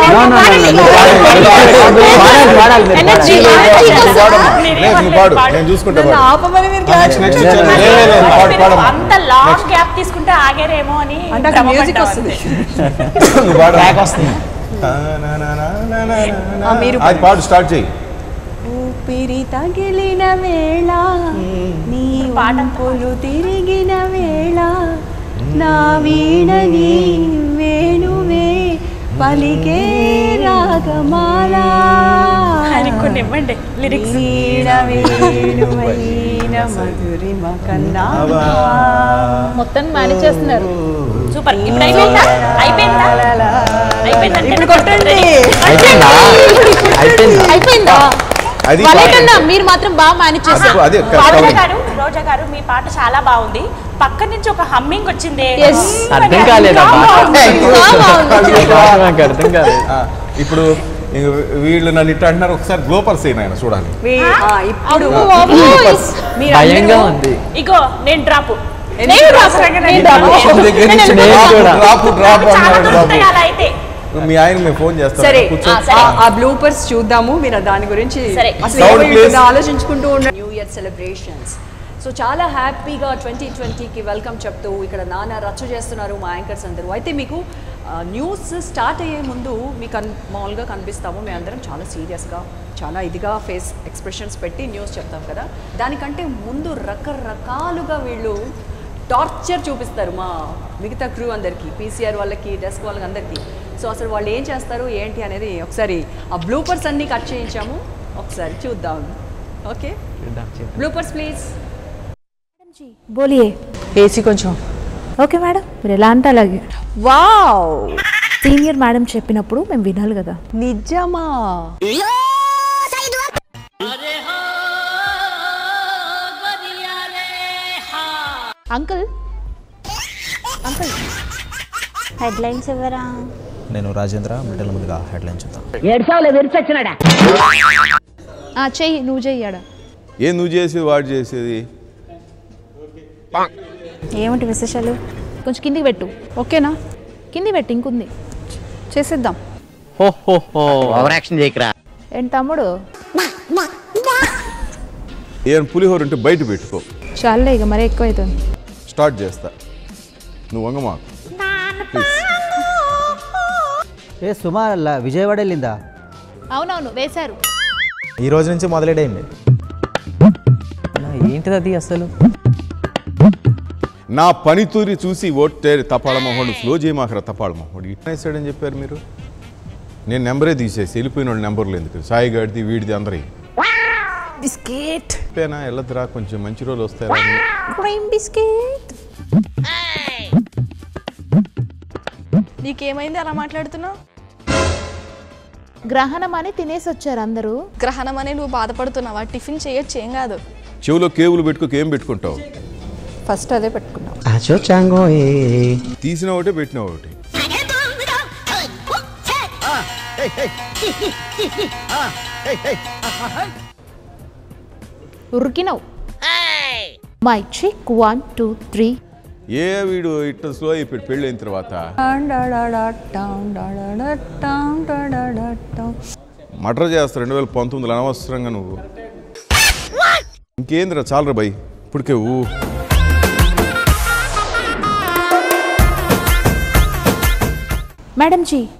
ఎనర్జీ నువ్వు పాడమ్మా. లేదు, నువ్వు పాడు నేను చూసుకుంటా నన్ను పాడు ఆపమని మీరు నెక్స్ట్ నెక్స్ట్ లేదు, లేదు, లేదు, లేదు, లేదు, పాడు పాడమ్మా అంత లాంగ్ గ్యాప్ తీసుకుంటే ఆగారేమో అని అంటే అక్కడ మ్యూజిక్ వస్తుంది నువ్వు పాడు బ్యాక్ వస్తుంది ఆ, నా, నా, నా, నా, నా, నా, ఆ, మీరు అది పాడు స్టార్ట్ చేయి ఊపిరి తగిలిన వేళ నీ పాటలు తిరిగిన వేళ నా వీణని వేణువే పలికే రాగమాల ఆయనకి కొన్ని ఇవ్వండి లిరిక్స్ వీణ వేణువైన మధురిమ కన్నావా మొత్తం మేనేజ్ చేస్తున్నారు సూపర్ ఇప్పుడు అయిపోయిందా అయిపోయిందా అయిపోయిందంటే ఇప్పుడు కొట్టండి అయిపోయిందా అయిపోయిందా అయిపోయిందా అది వాళ్ళేటన్నా మీరు మాత్రం బాగా మేనేజ్ చేశారు అదే రోజా గారు రోజా గారు మీ పాట చాలా బాగుంది పక్క నుంచి ఒక హమ్మింగ్ వచ్చింది Yes. అర్థం కాలేదా బాగుంది. నాకు అర్థం కాలేదు ఆ, ఇప్పుడు ఇంక వీళ్ళు నన్ను ఇట్లా అంటున్నారు ఒకసారి గ్లోపర్స్ అయిన ఆయన చూడాలి వీ- ఆ, ఇప్పుడు అబ్బో, అబ్బో. మీరు భయంగా అందరూ- ఉంది ఇగో నేను డ్రాప్ నేను డ్రాప్. నేను డ్రాప్. దగ్గర నుంచి నేను డ్రాప్, కూడా. డ్రాప్ డ్రాప్ చాలా అన్నారు బాబు దొరుకుతాయి అలా అయితే మీ ఆయన మేము ఫోన్ చేస్తాం సరే కూర్చో ఆ, సరే. ఆ- ఆ బ్లూపర్స్ చూద్దాము మీరు దాని గురించి సరే. అసలు Sound, ఏమై ఉంటుందో please. ఆలోచించుకుంటూ ఉండండి న్యూ ఇయర్ సెలబ్రేషన్స్ సో చాలా హ్యాపీగా ట్వంటీ ట్వంటీకి వెల్కమ్ చెప్తూ ఇక్కడ నాన్న రచ్చ చేస్తున్నారు మా యాంకర్స్ అందరూ అయితే మీకు న్యూస్ స్టార్ట్ అయ్యే ముందు మీకు కన్ మామూలుగా కనిపిస్తాము మేము అందరం చాలా సీరియస్గా చాలా ఇదిగా ఫేస్ ఎక్స్ప్రెషన్స్ పెట్టి న్యూస్ చెప్తాం కదా దానికంటే ముందు రకరకాలుగా వీళ్ళు టార్చర్ చూపిస్తారు మా మిగతా క్రూ అందరికీ పీసీఆర్ వాళ్ళకి డెస్క్ వాళ్ళకి అందరికీ సో అసలు వాళ్ళు ఏం చేస్తారు ఏంటి అనేది ఒకసారి ఆ బ్లూపర్స్ అన్నీ కట్ చేయించాము ఒకసారి చూద్దాం ఓకే బ్లూపర్స్ ప్లీజ్ బోలియే ఏసీ కొంచెం ఓకే మేడం మీరు ఎలా అంటే అలాగే వావ్ సీనియర్ మేడం చెప్పినప్పుడు మేము వినాలి కదా నిజమా అంకుల్ అంకుల్ హెడ్లైన్స్ ఎవరా నేను రాజేంద్ర బిడ్డల ముందుగా హెడ్లైన్ చూద్దాం ఏడ్చావులే విరిచొచ్చినాడా ఆ చెయ్యి నువ్వు చెయ్యాడా ఏ నువ్వు చేసేది వాడు చేసేది ఏమిటి విశేషాలు కొంచెం కిందికి పెట్టు ఓకేనా కింది పెట్టు ఇంకుంది చేసేద్దాం ఓవర్ యాక్షన్ చేయకరా ఏంటి తమ్ముడు ఏం పులిహోర ఉంటే బయట పెట్టుకో చాలే ఇక మరీ ఎక్కువ అవుతుంది స్టార్ట్ చేస్తా నువ్వు వంగమాకు ప్లీజ్ ఏ సుమా ల- విజయవాడ వెళ్ళిందా అవునవును వేశారు ఈ రోజు నుంచి మొదలెడైంది ఏంటిది అది అసలు నా పనితూరి చూసి ఓట్టేరు తపాళ మొహోడు స్లో చేయమాకరా తపాళ మొహోడు ఇట్లా వేసాడని చెప్పారు మీరు నేను నెంబరే తీసేసి వెళ్ళిపోయిన వాళ్ళ నెంబర్లు ఎందుకు సాయి గాడిది వీడిది అందరి బిస్కెట్ చెప్పేనా వెళ్ళదురా కొంచెం మంచి రోజులు వస్తారా అని. క్రీమ్ బిస్కెట్ నీకేమైంది అలా మాట్లాడుతున్నావు గ్రహణం అని తినేసి వచ్చారు అందరూ గ్రహణం అని నువ్వు బాధపడుతున్నావా టిఫిన్ చేయొచ్చు ఏం కాదు చెవిలో కేబుల్ పెట్టుకోక ఏం పెట్టుకుంటావు ఫస్ట్ అదే పెట్టుకున్నాం తీసిన ఒకటే పెట్టిన ఒకటి ఉరికినావు మై చిక్ వన్ టూ త్రీ ఏ వీడు ఇట్లా స్లో అయిపోయి పెళ్ళి అయిన తర్వాత మర్డర్ చేస్తా రెండు వేల పంతొమ్మిదిలో అనవసరంగా నువ్వు ఇంకేందిరా చాలరా బై ఇప్పటికే ఊ madam ji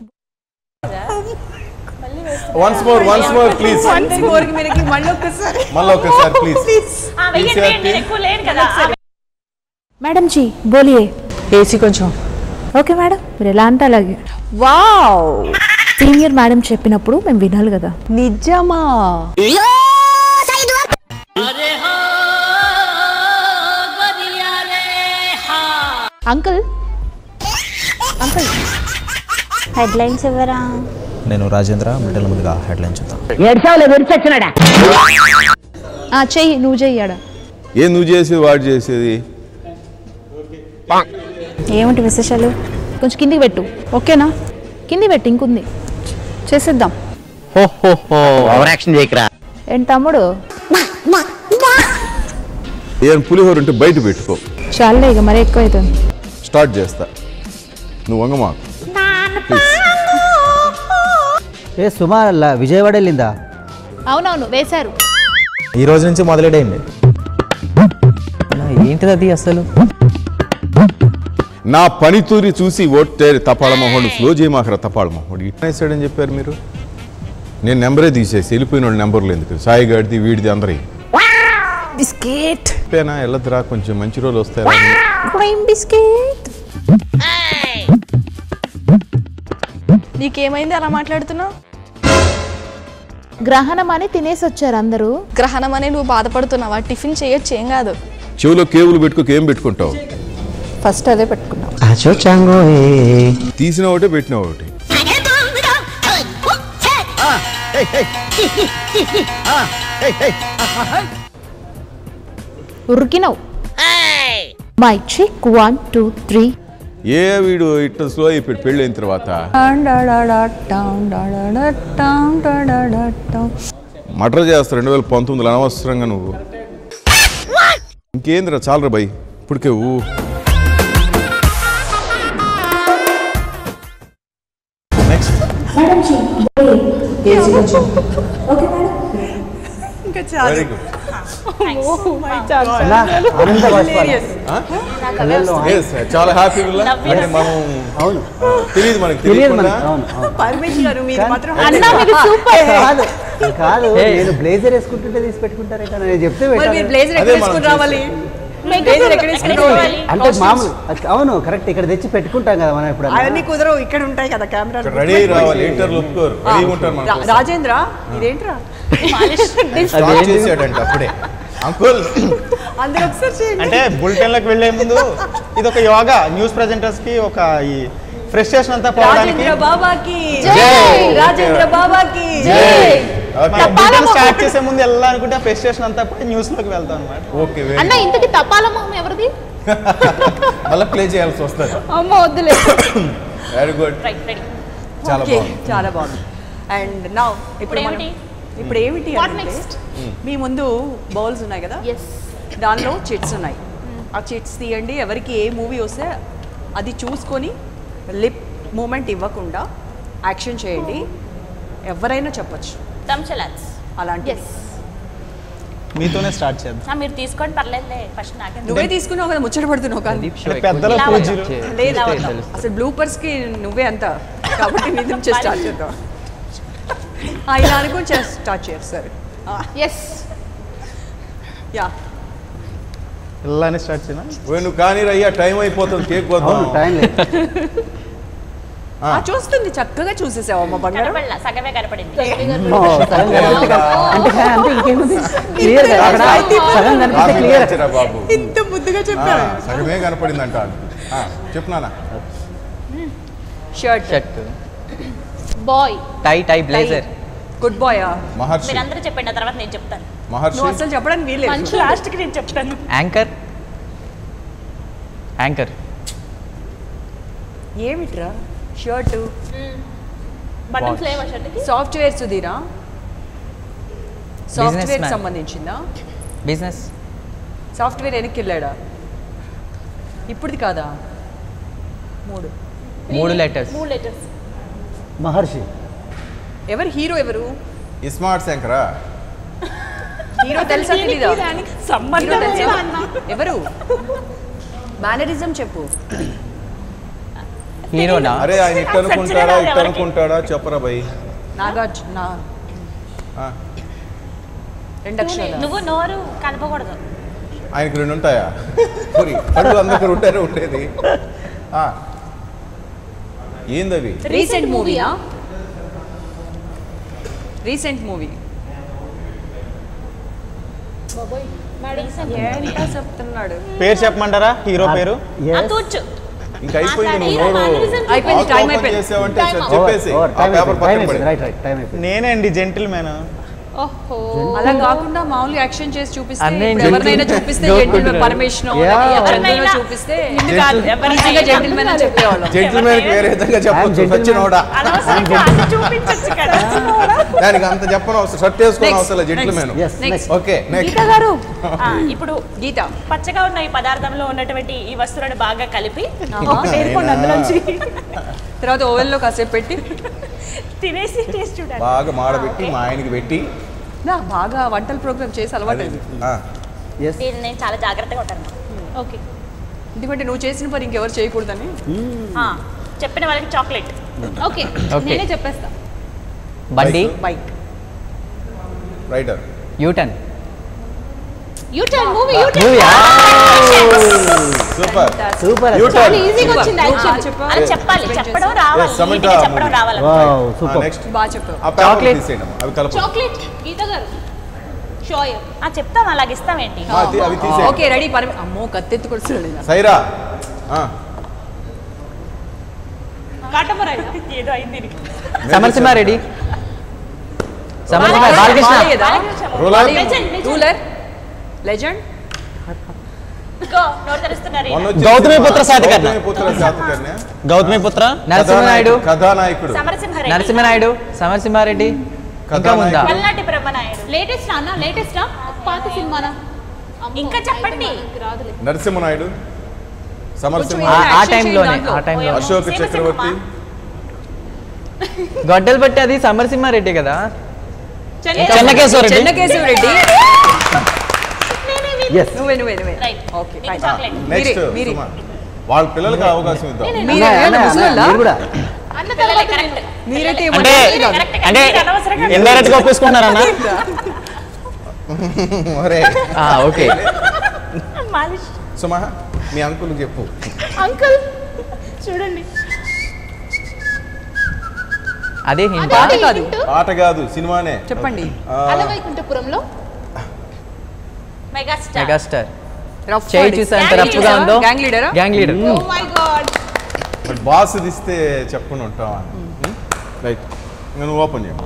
once more once more please once more మీరకి మళ్ళీ ఒక్కసారి మళ్ళీ ఒకసారి ప్లీజ్ ఎక్కువ లేను కదా మేడం జీ బోలియే ఏసీ కొంచెం ఓకే మేడం మీరు ఎలా అంటే అలాగే వావ్ సీనియర్ మేడం చెప్పినప్పుడు మేము వినాలి కదా నిజమా అంకుల్ అంకుల్ హెడ్లైన్స్ ఎవరా నేను రాజేంద్ర బిడ్డల ముందుగా హెడ్లైన్ చూద్దాం ఏడ్చావులే విరిచొచ్చినాడా ఆ చెయ్యి నువ్వు చెయ్యాడా ఏ నువ్వు చేసేది వాడు చేసేది ఏమిటి విశేషాలు కొంచెం కిందికి పెట్టు ఓకేనా కింది పెట్టు ఇంకుంది చేసేద్దాం ఓవర్ యాక్షన్ చేయకరా ఏంటి తమ్ముడు ఏం పులిహోర ఉంటే బయట పెట్టుకో చాలే ఇక మరీ ఎక్కువ అవుతుంది స్టార్ట్ చేస్తా నువ్వు వంగమాకు ప్లీజ్ ఏ సుమా ల- విజయవాడ వెళ్ళిందా అవునవును వేశారు ఈ రోజు నుంచి మొదలెడైంది ఏంటిది అది అసలు నా పనితూరి చూసి ఓట్టేరు తపాళ మొహోడు స్లో చేయమాకరా తపాళ మొహోడు ఇట్లా వేసాడని చెప్పారు మీరు నేను నెంబరే తీసేసి వెళ్ళిపోయిన వాళ్ళ నెంబర్లు ఎందుకు సాయి గాడిది వీడిది అందరి బిస్కెట్ చెప్పేనా వెళ్ళదురా కొంచెం మంచి రోజులు వస్తారా అని. క్రీమ్ బిస్కెట్ నీకేమైంది అలా మాట్లాడుతున్నావు గ్రహణం అని తినేసి వచ్చారు అందరూ గ్రహణం అని నువ్వు బాధపడుతున్నావా టిఫిన్ చేయొచ్చు ఏం కాదు చెవిలో కేబుల్ పెట్టుకోక ఏం పెట్టుకుంటావు ఫస్ట్ అదే పెట్టుకున్నాం తీసిన ఒకటే పెట్టిన ఒకటి ఉరికినావు మై చిక్ వన్ టూ త్రీ ఏ వీడు ఇట్లా స్లో అయిపోయి పెళ్ళి అయిన తర్వాత మర్డర్ చేస్తా రెండు వేల పంతొమ్మిదిలో అనవసరంగా నువ్వు ఇంకేందిరా చాలరా బై ఇప్పటికే ఊ ఇంకా వెరీ గుడ్ ఎలా? ఆనంద బాష్పాలు. కళ్ళల్లో Yes, చాలా హ్యాపీ అంటే మనం అవును తెలియదు మనకి తెలియదు తెలియకుండా మనకి అవును అవును పర్మిషన్ గారు మీరు మాత్రం అన్నా మీరు సూపర్ కాదు కాదు నేను బ్లేజర్ వేసుకుంటుంటే తీసి పెట్టుకుంటారే కానీ నేను చెప్తే మరి మీరు పెట్టాలి. బ్లేజర్ అదే ఎక్కడ మనం వేసుకుని రావాలి లేజర్ ఎక్కడ వేసుకోవాలి? అంటే Costumes. మామూలు అవును కరెక్ట్ ఇక్కడ తెచ్చి పెట్టుకుంటాం కదా మనం ఇప్పుడు అవన్నీ కుదరవు ఇక్కడ ఉంటాయి కదా కెమెరా రెడీ రావాలి ఇంటర్లు ఒప్పుకోరు రెడీగా ఉంటారు మన కోసం. రాజేంద్ర ఇదేంట్రా స్టార్ట్ చేసాడంట అప్పుడే అంకుల్ అందరూ ఒకసారి చేయండి అంటే బులెటిన్లకు వెళ్లే ముందు ఇది ఒక యోగా న్యూస్ ప్రెజెంటర్స్ కి ఒక ఈ ఫ్రస్ట్రేషన్ అంతా పోవడానికి రాజేంద్ర బాబాకి జై! రాజేంద్ర బాబాకి బులెటిన్ స్టార్ట్ చేసే ముందు వెళ్ళాలనుకుంటే ఆ ఫ్రస్ట్రేషన్ అంతా పోయి న్యూస్ లోకి వెళ్తాం అనమాట ఓకే అన్న ఇంతకి తపాల మొహం ఎవరిది మళ్ళీ ప్లే చేయాల్సి వస్తుంది అమ్మ వద్దులే వెరీ గుడ్ చాలా ఓకే బాగుంది చాలా బాగుంది అండ్ నా ఇప్పుడు మనం- ఏమిటి? ఇప్పుడు ఏమిటి What అంటే, next? మీ ముందు బౌల్స్ ఉన్నాయి కదా దానిలో చిట్స్ ఉన్నాయి ఆ చిట్స్ తీయండి ఎవరికి ఏ మూవీ వస్తే అది చూసుకొని లిప్ మూమెంట్ ఇవ్వకుండా యాక్షన్ చేయండి ఎవరైనా చెప్పొచ్చు తంచలాన్స్ అలాంటి మీతోనే స్టార్ట్ చేద్దాం మీరు తీసుకోండి పర్లేదులే ఫస్ట్ నాకే నువ్వే తీసుకున్నావు కదా ముచ్చట పడుతున్నావు కానీ అంటే పెద్దల పూజలు లేదా అసలు బ్లూపర్స్ కి నువ్వే అంత కాబట్టి నీ నుంచి స్టార్ట్ చేద్దాం ఆ, ఇలా అనుకుని స్టార్ట్ చేస్తారు ఎస్ యా ఇలానే స్టార్ట్ చేయనా ఓయ్ నువ్వు కానీ అయ్యా టైం అయిపోతుంది కేక్ అవును వద్దాం టైం లేదు ఆ. ఆ, చూస్తుంది చక్కగా చూసేసావు అమ్మ బంగారం కనపడలా సగమే కనపడింది ఓ, సగం కనిపిస్తే కదా. అంటే కా- అంటే ఇంకేముంది క్లియర్ కదా అక్కడ సగం కనిపిస్తే రాత్రి క్లియర్ వచ్చారా బాబు ఇంత ముద్దుగా ఆ, చెప్పారు సగమే కనపడిందంట ఆ, చెప్పు నాన్న shirt shirt boy tie tie blazer good boy Maharshi మీరందరూ చెప్పండి ఆ తర్వాత నేను చెప్తాను మహర్షి నువ్వు అసలు చెప్పడానికి వీలేదు లాస్ట్కి నేను చెప్తాను యాంకర్ యాంకర్ ఏమిట్రా షర్ట్ బటన్స్ లేవా షర్ట్కి సాఫ్ట్వేర్ సుధీరా సాఫ్ట్వేర్ man. సంబంధించిందా బిజినెస్ సాఫ్ట్వేర్ వెనక్కి వెళ్ళాడా ఇప్పుడుది కాదా మూడు మూడు లెటర్స్ మూడు లెటర్స్ మహర్షి ఎవరు హీరో ఎవరు ఇస్మార్ట్ శంకరా హీరో తెలుసా తెలీదా సంబంధం హీరో తెలుసా? లేదా అన్న? ఎవరు మేనరిజం చెప్పు హీరోనా అరే ఆయన ఇట్ అనుకుంటాడా ఇట్ అనుకుంటాడా చెప్పరా భయ్ నాగార్జున ఆ, రెండు అక్షరాలు నువ్వు నోరు కలపకూడదు ఆయనకి రెండు ఉంటాయా మరి కళ్ళు అందరికి ఉంటారే ఉండేది ఆ. ఏందవి రీసెంట్ మూవీయా రీసెంట్ మూవీ ఏంటో చెప్తున్నాడు పేరు చెప్పమంటారా హీరో పేరు తూర్చు ఇంకా అయిపోయింది నువ్వు నోరు అయిపోయింది, mouth time open అయిపోయింది. చేసావంటే Time సరే out. చెప్పేసి ఓవర్ ఆ టైం పేపర్ అయిపోయింది టైం పక్కన అయిపోయింది పడి రైట్ రైట్ టైం అయిపోయింది నేనే అండి జెంటిల్ మ్యాన్ ఓహో అలా కాకుండా మామూలు యాక్షన్ చేసి చూపిస్తే అన్నీ ఇప్పుడు ఎవరినైనా gentleman- చూపిస్తే joke జెంటిల్మెన్ ఉంటుంది. Permission Yeah. ఎవరినైనా చూపిస్తే నిన్ను కాదు, ఎవరినైనా. ఈజీగా జెంటిల్మెన్ అని చెప్పేవాళ్ళం జెంటిల్మెన్ వేరే విధంగా చెప్పొచ్చు gentleman. సచ్చినోడా అనవసరంగా అన్ని చూపించొచ్చు కదా దానికి అంత చెప్పను అవసరం షర్ట్ వేసుకోవడం Next. అవసరం gentleman Yes, next. Okay next Geetha గారు ఆ, ఇప్పుడు గీత పచ్చగా ఉన్న ఈ పదార్థంలో ఉన్నటువంటి ఈ వస్తువులను బాగా కలిపి ఆహా. పేర్కొండి అందులోంచి తర్వాత ఓవెన్లో కాసేపు పెట్టి తినేసి టేస్ట్ చూడాలి బాగా మాడబెట్టి మా ఆయనకి పెట్టి నా బాగా వంటల ప్రోగ్రామ్ చేసి అలవాటు అది, అయింది ఆ, ఎస్ దీన్ని నేను చాలా జాగ్రత్తగా ఉంటాను ఓకే ఎందుకంటే నువ్వు చేసిన పని ఇంకెవరు చేయకూడదని ఆ, చెప్పిన వాళ్ళకి చాక్లెట్ ఓకే Okay. నేనే చెప్పేస్తా బండి bike rider U turn U turn movie U మూవీయా సూపర్ సూపర్ యూ చాలా టర్న్ ఈజీగా వచ్చింది యాక్చువల్లీ అలా చెప్పాలి చెప్పడం రావాలి Yes, Samantha నీట్గా చెప్పడం movie. రావాలి వావ్ సూపర్ నెక్స్ట్ బాగా చెప్పావు ఆ పేపర్ Chocolate. తీసేయండి అమ్మా. అవి కలప చాక్లెట్ గీత గారు షోయర్ ఆ చెప్తాం అలాగ ఇస్తామేంటి అవి తీసేయండి ఓకే రెడీ పరమ అమ్మో కత్తెత్తు కొడుతున్నాడు ఈయన. సైరా ఆ, కాటమరాయి ఏదో అయింది దీనికి. సమరసింహ రెడ్డి సమరసింహ బాలకృష్ణ బాలయ్యదా? రోలర్ రూలర్ లెజెండ్ ఇదిగో, నోరు తెరుస్తున్నారు మొన్న ఈయన. వచ్చి గౌతమిపుత్ర శాతకర్ణి. గౌతమిపుత్ర శాతకర్ణి. గౌతమిపుత్ర నరసింహనాయుడు కథానాయకుడు సమరసింహారెడ్డి నరసింహనాయుడు సమరసింహారెడ్డి ఇంకా ముందా కథానాయకుడు. పల్నాటి బ్రహ్మనాయుడు లేటెస్ట్ అన్న లేటెస్టా పాత సినిమానా అమ్మో, ఇంకా చెప్పండి. అయితే మనకి రాదులే నరసింహనాయుడు సమరసింహ కొంచెం ఆ- ఆ Action టైంలోనే దాంట్లో. ఆ టైంలో అశోక్ సీమ చక్రవర్తి గొడ్డలు బట్టి అది సమరసింహారెడ్డి కదా చెన్నకేశ్వరరెడ్డి. చెన్నకేశవ రెడ్డి ఎస్ నువ్వే నువ్వే నువ్వే రైట్ ఓకే నీకు చాక్లెట్ నెక్స్ట్ మీరే, మీరే. సుమ. వాళ్ళ పిల్లలకి అవకాశం ఇద్దాం మీరే ఏమన్నా ముసలోళ్ళా? మీరు కూడా అన్న పిల్లలే తర్వాత కరెక్ట్ మీరైతే అంటే కరెక్ట్ అంటే అనవసరంగా ఇండైరెక్ట్ గా ఒప్పేసుకుంటున్నారన్న ఒరే ఆ, ఓకే మాలిష్ సుమా మీ అంకుల్ చెప్పు అంకుల్ చూడండి అదే హింట్ పాట కాదు పాట కాదు సినిమానే చెప్పండి ఆ, అలవైకుంఠపురంలో మెగాస్టార్ మెగాస్టార్ రఫ్ చేయి చూసా ఎంత రఫ్గా ఉందో గ్యాంగ్ లీడరా gang leader oh my god మరి బాస్ తీస్తే చెప్పకుండా ఉంటావా రైట్ నేను ఓపెన్ చేయను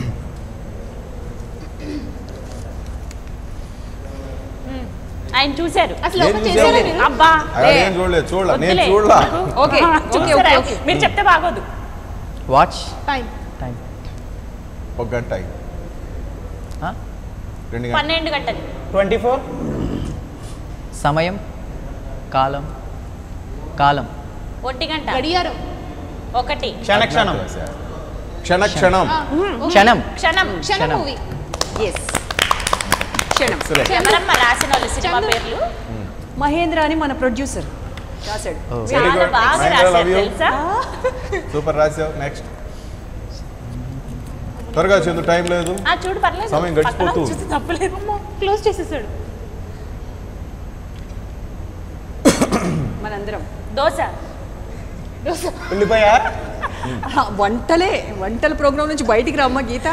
ఆయన చూశారు అసలు ఏం ఒక చూసావు? చేశారా మీరు అబ్బా అక్కడ ఏం చూడలేదు చూడలే నేను వద్దులే. చూడలా ఓకే ఆహా, ఓకే చూసారా? ఓకే ఓకే మీరు చెప్తే బాగోదు వాచ్ టైం టైం ఒక గంట అయ్యి. రెండు గంటలు పన్నెండు గంటలు ట్వంటీ ఫోర్ సమయం కాలం కాలం ఒంటి గంట గడియారం ఒకటి క్షణ క్షణం క్షణ క్షణం క్షణం క్షణం క్షణ Kshanam. Movie yes Kshanam Select. ఎవరమ్మా రాసిన వాళ్ళు సినిమా పేర్లు మహేంద్ర అని మన ప్రొడ్యూసర్ రాశాడు Very చాలా good. బాగా Mahendra, love రాశారు you. తెలుసా సూపర్ రాసావు నెక్స్ట్ త్వరగా చందు టైం లేదు ఆ చూడు పర్లేదు సమయం పక్కన గడిచిపోతూ చూస్తే తప్పలేదు క్లోజ్ చేసేసాడు మనందరం దోశ ఉల్లిపాయ ఆ, వంటలే వంటల ప్రోగ్రామ్ నుంచి బయటికి రమ్మ గీత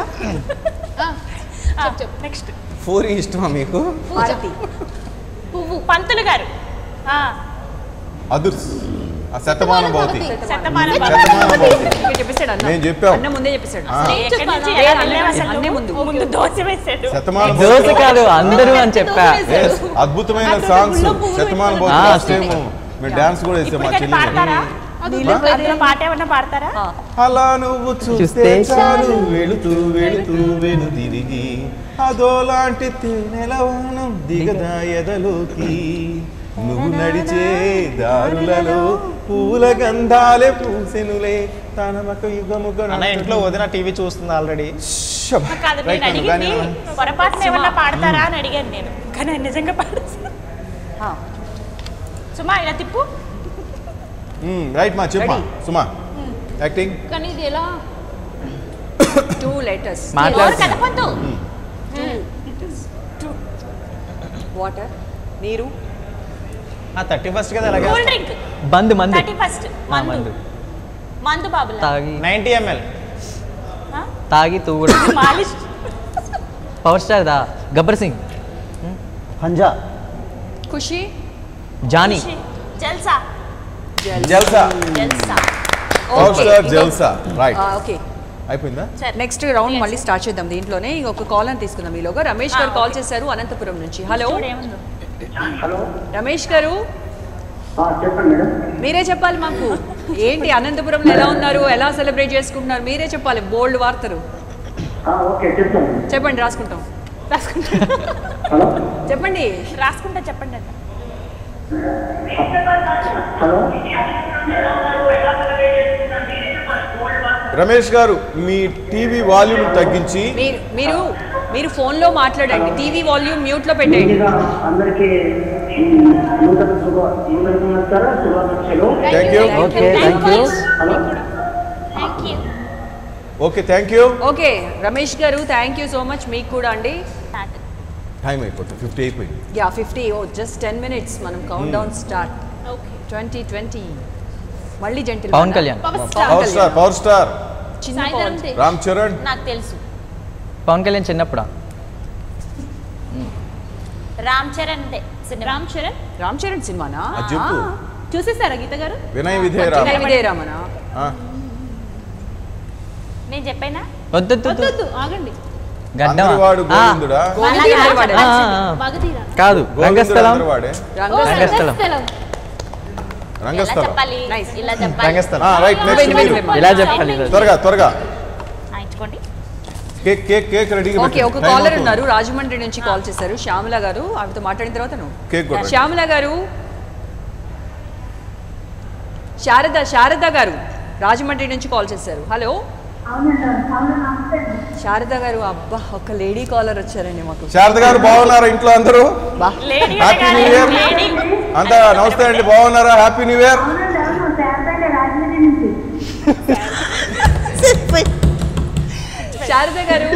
నెక్స్ట్ పూరి ఇష్టమా మీకు భారతి పువ్వు పంతులు గారు ఆ, అదుర్స్ ఆ శతమానం భవతి శతమానం శతమానం భవతి ఇక్కడ చెప్పేశాడు అన్న నేను చెప్పాం. అన్న ముందే చెప్పేశాడు ఆ. అసలు ఎక్కడి నుంచి ఏ, ఎలా అన్నే వెళ్ళావు అసలు అన్నే నువ్వు? ముందు. ముందు దోశ వేసాడు శతమానం దోశ భవతి కాదు అందరూ అని చెప్పా Yes, అద్భుతమైన సాంగ్స్ శతమానం భవతి ఆ, లాస్ట్ టైం మేము డాన్స్ కూడా వేసాం మా ఇప్పుడు పాడతారా చెల్లి అందులో పాట ఏమన్నా పాడతారా అలా నువ్వు చూస్తే చూస్తే చాలు వెళుతూ వెళుతూ వెను తిరిగి అదోలాంటి తేనెలవానం దిగదా ఎదలోకి నువ్వు నడిచే దారులలో పూల గంధాలే పూసెనులే తనమక యుగముగ అన్న ఇంట్లో వదిన టీవీ చూస్తుంది ఆల్రెడీ కాదు నేను అడిగింది పొరపాటున ఏమన్నా పాడతారా అని అడిగాను నేను కానీ ఆయన నిజంగా పాడేసి సుమా ఇలా తిప్పు రైట్ మా చెప్పమా Ready. సుమా యాక్టింగ్ కానీ ఇది ఎలా టూ లెటర్స్ ఎవరు మాట్లాడుతున్నా కదపొద్దు వాటర్ నీరు ఆ థర్టీ ఫస్ట్ కదా అలాగే కూల్ డ్రింక్ బంద్ మంది థర్టీ ఫస్ట్ ఆ, మందు మందు మందు బాబులా తాగి నైంటీ ఎంఎల్ తాగి తూగుడు మాలిష్ పవర్ స్టార్ దా Gabbar Singh Panjaa Kushi Johnny Jalsa Jalsa Jalsa power star Jalsa right okay అయిపోయిందా నెక్స్ట్ రౌండ్ మళ్ళీ స్టార్ట్ చేద్దాం దీంట్లోనే ఇంకొక కాల్ అని తీసుకుందాం ఈలోగా రమేష్ గారు కాల్ చేశారు అనంతపురం నుంచి హలో చూడేముందో హలో రమేష్ గారు ఆ, చెప్పండి మేడం మీరే చెప్పాలి మాకు ఏంటి అనంతపురంలో ఎలా ఉన్నారు ఎలా సెలబ్రేట్ చేసుకుంటున్నారు మీరే చెప్పాలి బోల్డ్ వార్తలు ఆ, ఓకే చెప్తాను చెప్పండి రాసుకుంటాం రాసుకుంటా హలో చెప్పండి రాసుకుంటా చెప్పండి అంట హలో రమేష్ గారు మీ టీవీ వాల్యూమ్ తగ్గించి మీరు మీరు మీరు ఫోన్లో మాట్లాడండి టీవీ వాల్యూమ్ మ్యూట్లో పెట్టేయండి ముందుగా అందరికీ ఉమ్, నూతన శుభ నూతన సంవత్సర శుభాకాంక్షలు thank you okay thank you hello thank you okay thank you okay Ramesh గారు థ్యాంక్ యూ సో మచ్ మీకు కూడా అండి టైం అయిపోతుంది ఫిఫ్టీ అయిపోయింది యా fifty oh just ten minutes మనం count down start okay twenty twenty మళ్ళీ జంటి Pawan Kalyan power star power star చిన్న సాయంత్రం పవన్ తె- రామ్ చరణ్ నాకు తెలుసు పవన్ కళ్యాణ్ చిన్నప్పుడా రామ్ చరణ్ దే సినిమా రామ్ చరణ్ రామ్ చరణ్ సినిమానా అది చెప్పు చూసేసారా గీత గారు వినయ్ విధేయ రామ వినయ విజయరామనా ఆ, నేను చెప్పానా వద్దు వద్దొద్దు ఆగండి గడ్డమా అందరివాడు ఆ, గోవిందుడా గోవిందుడు అలాగే వాడే. ఆ, ఆ, మగధీర కాదు గోవిందుడు రంగస్థలం అందరివాడే రంగస్థలం. రంగస్థలం రంగస్థలం ఎలా రంగస్థలం చెప్పాలి Nice. ఇలా చెప్పాలి రంగస్థలం రైట్ నెక్స్ట్ వెయిట్, మీరు వెయిట్, వెయిట్. ఇలా చెప్పాలి త్వరగా త్వరగా ఆ, ఇచ్చుకోండి కేక్ కేక్ కేక్ రెడీగా ఓకే ఒక కాలర్ ఉన్నారు రాజమండ్రి నుంచి కాల్ చేశారు శ్యామల గారు ఆవిడతో మాట్లాడిన తర్వాత నువ్వు కేక్ కొట్టండి. శ్యామల గారు శారద శారద గారు రాజమండ్రి నుంచి కాల్ చేశారు హలో శారద గారు అబ్బా ఒక లేడీ కాలర్ వచ్చారండి మాకు శారద గారు బాగున్నారా ఇంట్లో అందరూ బా lady happy new year lady అంతా నమస్తే అండి బాగున్నారా హ్యాపీ న్యూ ఇయర్ శారద గారు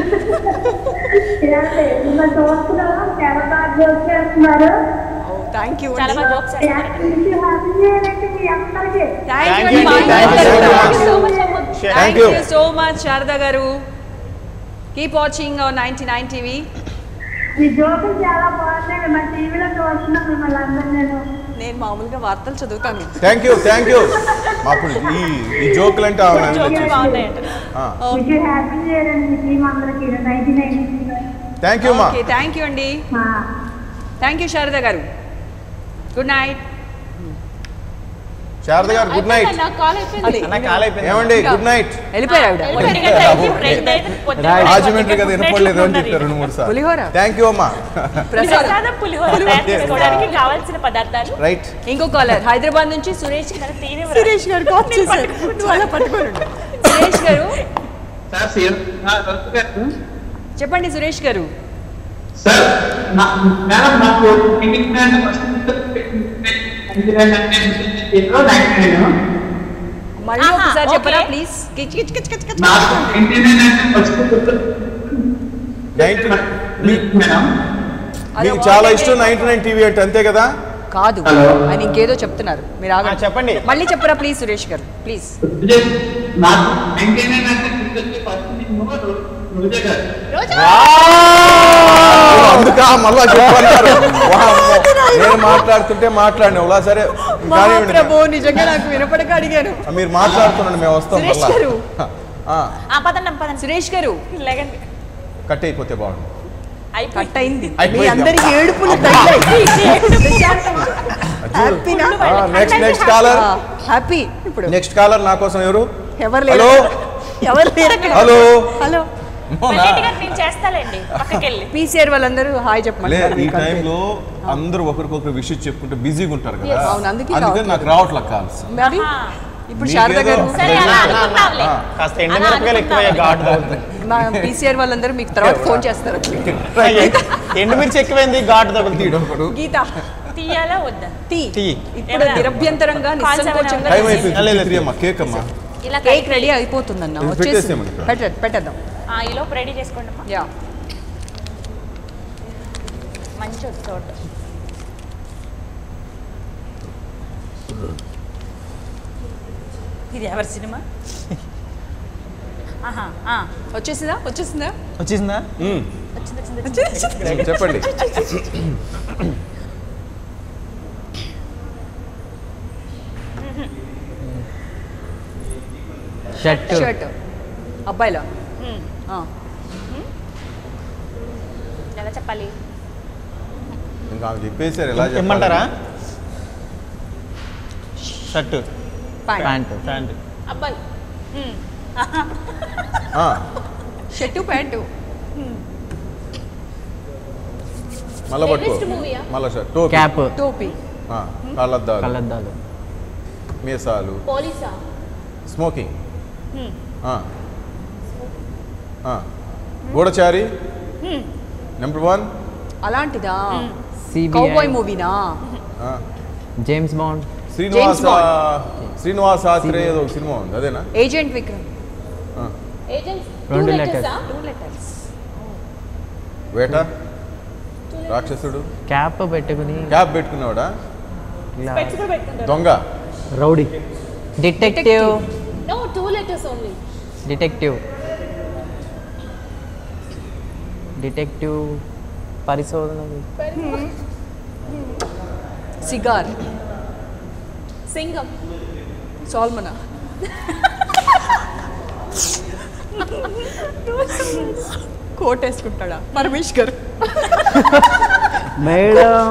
థ్యాంక్ యూ చాలా బాగా జోక్స్ వేస్తారు థ్యాంక్ you యూ అండి. Thank you so much. Thank Thank you you. So much Sharada గారు keep watching ninety nine TV మీ జోకులు చాలా బాగున్నాయి మా టీవీలో చూస్తున్నాం మిమ్మల్ని అందరూ నేను నేను మామూలుగా వార్తలు చదువుతాను థ్యాంక్ యూ థ్యాంక్ యూ అప్పుడు ఈ ఈ జోకులు అంటే ఆవిడ జోకులు బాగున్నాయంట ఆ. మీకు హ్యాపీ ఇయర్ అండి మీ టీం అందరికి నైన్టీ నైన్ థ్యాంక్ యూ మా ఓకే థ్యాంక్ యూ అండి థ్యాంక్ యూ శారద గారు గుడ్ నైట్ శారద గారు గుడ్ నైట్ నాకు కాల్ అయిపోయింది అన్న కాల్ అయిపోయింది ఏమండి గుడ్ నైట్ వెళ్ళిపోయారు ఆవిడ ఒంటి గంట అయింది, రెండు అయితే పొద్దున్న రాజమండ్రి కదా పొద్దున్న వినపడలేదు అని ఉన్నది. చెప్పారు రెండు మూడు సార్లు పులిహోర. థ్యాంక్ యూ అమ్మా ప్రసాద్ ప్రసాదం పులిహోర తయారు చేసుకోవడానికి కావాల్సిన పదార్థాలు రైట్ ఇంకో కాలర్ హైదరాబాద్ నుంచి సురేష్ మరి తీనే సురేష్ గారు కాల్ చేశారు నువ్వు అలా పట్టుకోరు సురేష్ గారు చెప్పండి సురేష్ గారు సార్ నా- మేడం నాకు ఇంటికి మేడం మళ్ళీ ఆహా, ఒకసారి చెప్పరా ఓకే. ప్లీజ్ కిచ్ కిచ్ కిచ్ కిచ్ కిచ్ నాకు ఇంటికి నైన్టీ మేడం అది మీకు చాలా ఓకే. ఇష్టం నైన్టీ నైన్ టీవీ అంటే అంతే కదా కాదు ఆయన ఇంకేదో చెప్తున్నారు మీరు ఆగండి చెప్పండి మళ్ళీ చెప్పరా ప్లీజ్ సురేష్ గారు ప్లీజ్ నాకు ఇంటికి అంటే గుర్తొచ్చే ఫస్ట్ నేను రోజా గారు అందుకా మళ్ళా చెప్పన్నారు వామ్మో, నేను మాట్లాడుతుంటే మాట్లాడిన ఇలా సరే కానివ్వండి ప్రభు నిజంగా నాకు వినపడక అడిగాను మీరు మాట్లాడుతున్నాండి మేము వస్తాం సురేష్ మళ్ళా గారు ఆ, ఆ పదండి పదండి సురేష్ గారు లేకండి కట్ అయిపోతే బాగుంది కట్ అయింది మీ అయిపోయింది. అందరి ఏడుపులు నెక్స్ట్ నెక్స్ట్ కాలర్ హ్యాపీ ఇప్పుడు నెక్స్ట్ కాలర్ నా కోసం ఎవరు ఎవరు లేరు హలో ఎవరు లేరు అక్కడ. హలో హలో మళ్ళీ నేను చేస్తాలేండి పక్కకి వెళ్ళి పీసీఆర్ వాళ్ళందరూ హాయ్ లే చెప్పమంటారు ఈ టైంలో అందరూ ఒకరికొకరు విషయం చెప్పుకుంటే బిజీగా ఉంటారు కదా Yes. అవును, అందుకే అందుకని నాకు రావట్లే కాల్స్ మరి ఇప్పుడు మీకేదో శారద గారు సరే అలా అనుకుందాంలే కాస్త ఎండుమిరపకాయలు ఎక్కువ ఘాటు తగులుతుంది మా పీసీఆర్ వాళ్ళందరూ మీకు తర్వాత ఫోన్ చేస్తారు ఎండుమిర్చి ఎక్కువైంది ఘాటు తగులుతుంది గీత తీయాలా వద్దా టీ టీ ఇప్పుడు ఏమన్నా? నిరభ్యంతరంగా కాల్స్ నిస్సంకోచంగా టైం తీసేసి- అయిపోయింది త్రీ అమ్మా కేక్ అమ్మా ఇలా కేక్ రెడీ అయిపోతుందన్న ఇది వచ్చేసి పెట్టేసేయమని ఇక్కడ. పెట్ట పెట్టేద్దాం ఆ, ఈ లోపు రెడీ చేసుకోండి అమ్మా యా మంచి చోట ఇది ఎవరి సినిమా ఆహా ఆ. వచ్చేసిందా వచ్చేసిందా వచ్చేసిందా మ్మ్. వచ్చింది వచ్చింది వచ్చింది చెప్పండి షర్ట్ షర్ట్ అబ్బాయిలా మ్మ్. ఆ. ఎలా చెప్పాలి ఇంకా ఆమె చెప్పేశారు ఎలా చెప్పాలి? ఇమ్మంటారా షర్టు ప్యాంట్ ప్యాంట్ అబ్బాయి మ్మ్. ఆ, షర్టు ప్యాంటు మళ్ళా పట్టుకో Latest movie ఆ? మళ్ళా సార్ టోపీ క్యాప్ టోపీ ఆ, కళ్ళద్దాలు కళ్ళద్దాలు మీసాలు పోలీసా స్మోకింగ్ మ్మ్. ఆ. ఆ. గూఢచారి మ్మ్. నెంబర్ వన్ అలాంటిదా సిబిఐ కౌబాయ్ మూవీనా ఆ. James Bond Srinivasa James Srinivasa Athreya ఏదో ఒక సినిమా ఉంది అదేనా ఏజెంట్ విక్రమ్ ఆ. ఏజెంట్స్ రెండు letters. టూ లెటర్స్ వేట రాక్షసుడు క్యాప్ పెట్టుకుని క్యాప్ పెట్టుకున్నావాడా ఇలా స్పెక్స్ కూడా పెట్టుకుంటారు దొంగ rowdy detective no two letters only detective detective పరిశోధన సిగార్ సింగం సాల్మనా కోట్ వేసుకుంటాడా Paramesh garu madam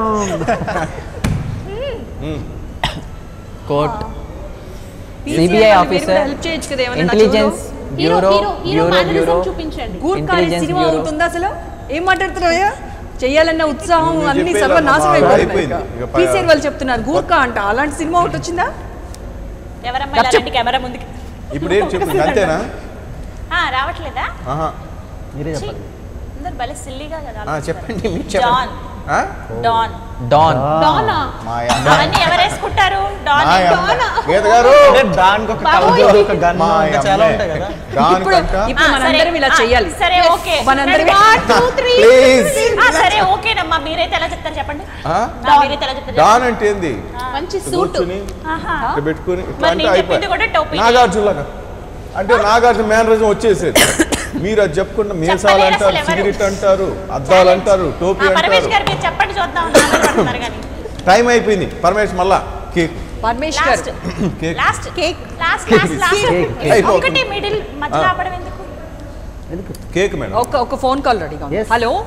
court PCI CBI వాళ్ళు మీరు ఆఫీసర్ కూడా help చేయొచ్చు కదా ఏమన్నా intelligence hero bureau hero hero bureau bureau mannerism చూపించండి గూర్ఖా అనే Intelligence సినిమా Bureau. అవుతుందా అసలు ఏం మాట్లాడుతున్నావయ్యా చెయ్యాలన్న ఉత్సాహం నువ్వు అన్ని చెప్పేలా సర్వనాశనం మా- అయిపోయింది అయిపోయింది. ఇక ప- పీసీఆర్ వాళ్ళు చెప్తున్నారు గూర్ఖా అంట అలాంటి సినిమా ఒకటి వచ్చిందా ఎవరమ్మా ఇలా రండి కెమెరా ముందుకి ఇప్పుడు ఏం చెప్పింది అంతేనా ఆ, రావట్లేదా ఆహా మీరే ఛీ, చెప్పాలి అందరు భలే సిల్లీగా కదా ఆ, ఆలోచిస్తారు. చెప్పండి మీరు చెప్పండి జాన్ ఆ? డాన్ డాన్ డానా మాయా అవన్నీ ఎవరు వేసుకుంటారు డాన్ మాయ డానా గీత గారు అంటే దానికి ఒక బాబోయ్. కలర్ ఒక గన్ మాయ ఇంకా చాలా అమ్మే. ఉంటాయి కదా దాని ఇప్పుడు కంట ఇప్పుడు ఆ, మనందరం సరే. ఇలా ఆ, చెయ్యాలి సరే ఓకే మనందరం One, two, three. Please. ఆ, సరే ఓకేనమ్మా మీరైతే ఎలా చెప్తారు చెప్పండి ఆ? ఆ, మీరైతే ఎలా చెప్తారు డాన్ అంటే ఏంది మంచి కూర్చుని ఆహా ఇట్లా పెట్టుకుని ఇట్లా మరి అంటే నేను అయిపోయి చెప్పింది కూడా టోపీ నాగార్జున లాగా అంటే నాగార్జున మేనరిజం వచ్చేసేది మీరు అది చెప్పకుండా మీసాలు చెప్పలేరు అంటారు అసలు ఎవరు. సిగరెట్ అంటారు అద్దాలు అంటారు టోపీ ఆ, పరమేష్ అంటారు గారు మీరు చెప్పండి చూద్దాం నాన్న పడుతున్నారు కానీ టైం అయిపోయింది పరమేష్ మళ్ళా cake Paramesh garu last cake last cake last Cake. Last last Cake. Cake. ఒకటి మిడిల్ మధ్యలో ఆ. ఆపడం ఎందుకు కేక్ మేడం ఒక ఒక ఫోన్ కాల్ రెడీగా ఉంది Yes. హలో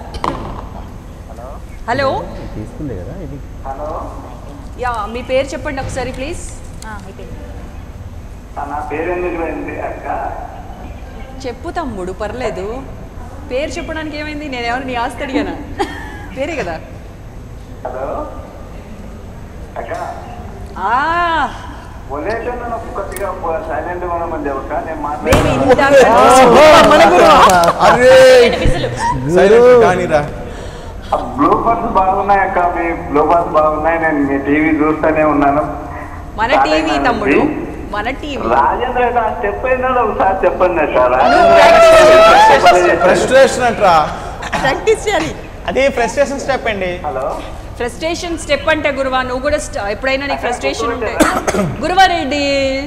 హలో తీసుకుంది కదా ఇది యా మీ పేరు చెప్పండి ఒకసారి ప్లీజ్ నా పేరు ఎందుకు అయింది అక్క చెప్పు తమ్ముడు పర్లేదు పేరు చెప్పడానికి ఏమైంది నేను ఎవరు నీ ఆస్తి అడిగానా పేరే కదా హలో అక్క ఆ ఒలేటో నన్ను కొద్దిగా సైలెంట్ ఉండమని చెప్పక నేను మేము మాట్లాడుతున్నాను అరే సైలెంట్ కానీరా బ్లూబర్స్ బాగున్నాయి అక్క మీ బ్లూబర్స్ బాగున్నాయి నేను మీ టీవీ చూస్తూనే ఉన్నాను మన టీవీ తమ్ముడు మన టీవీ రాజేంద్ర అయితే ఆ స్టెప్ అయినా ఒకసారి చెప్పండి సార్ ఫ్రస్ట్రేషన్ అంటరా ప్రాక్టీస్ చేయాలి అది ఫ్రస్ట్రేషన్ స్టెప్ అండి హలో ఫ్రస్ట్రేషన్ స్టెప్ అంటే గురువా నువ్వు కూడా st- ఎప్పుడైనా నీకు ఫ్రస్ట్రేషన్ ఉంటే గురువా రెడ్డి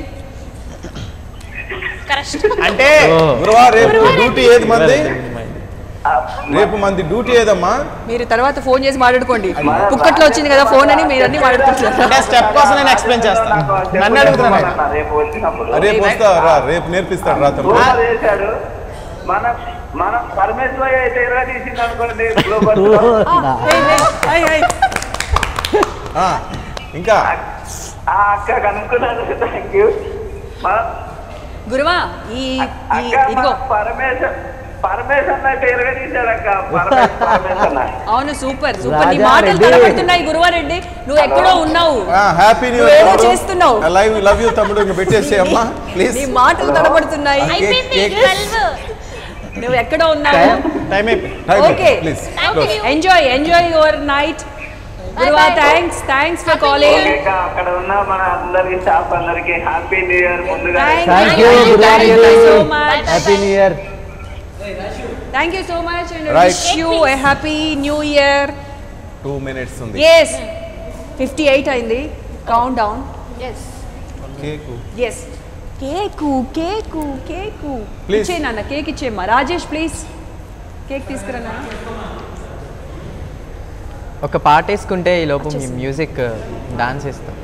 కరెక్ట్ అంటే గురువా రేపు డ్యూటీ ఏది మంది రేపు మంది డ్యూటీ ఏదమ్మా మీరు తర్వాత ఫోన్ చేసి మాట్లాడుకోండి పుక్కట్లో వచ్చింది కదా ఫోన్ అని మీరు అన్ని అంటే మాట్లాడుకుంటున్నారు స్టెప్ కోసం నేను ఎక్స్ప్లెయిన్ చేస్తాను నన్ను అడుగుతున్నాను ఆయన. రేపు వచ్చినప్పుడు రేపు వస్తా రా రేపు నేర్పిస్తాడు రా తమ్ముడు బ్లూబర్ చేశాడు మన మన పరమేశ్వర అయితే ఎలా తీసింది అనుకోండి బ్లూబర్ ఆ, ఇంకా ఆ అక్క కనుక్కున్నాను థ్యాంక్ యూ గురువా ఈ ఈ అక్క ఇదిగో మన పరమేశ్వర్ పరమేశ్వర్ అయితే ఎలాగ తీశాడు అక్క పరమేశ్వర్ పరమేశ్వర్ అవును సూపర్ సూపర్ నీ రాజా మాటలు రెడ్డి. కనబడుతున్నాయి గురువారెడ్డి నువ్వు ఎక్కడో ఉన్నావు హ్యాపీ న్యూ నువ్వేదో ఇయర్ చేస్తున్నావు. లవ్ లవ్ యూ తమ్ముడు ఇంకా పెట్టేసి అమ్మా ప్లీజ్ నీ మాటలు కనబడుతున్నాయి అయిపోయింది కేక్. ట్వెల్వ్ నువ్వు ఎక్కడో ఉన్నావు టైం అయిపోయింది okay please enjoy enjoy your night గురువా థ్యాంక్స్ థ్యాంక్స్ ఫర్ కాలింగ్ ఇంకా అక్కడ ఉన్న మన అందరికి స్టాఫ్ అందరికి హ్యాపీ న్యూ ఇయర్ ముందుగా thank you Thank you so much. Happy new year thank you so much and Right. Wish you a happy new year two minutes ఉంది yes fifty eight అయింది countdown yes cake yes cake cake cake Please. ఇచ్చే నాన్న cake ఇచ్చేయమ్మా Rajesh please cake తీసుకురా నాన్న ఒక పాట వేసుకుంటే ఈ లోపు మీ మ్యూజిక్ డాన్స్ వేస్తాం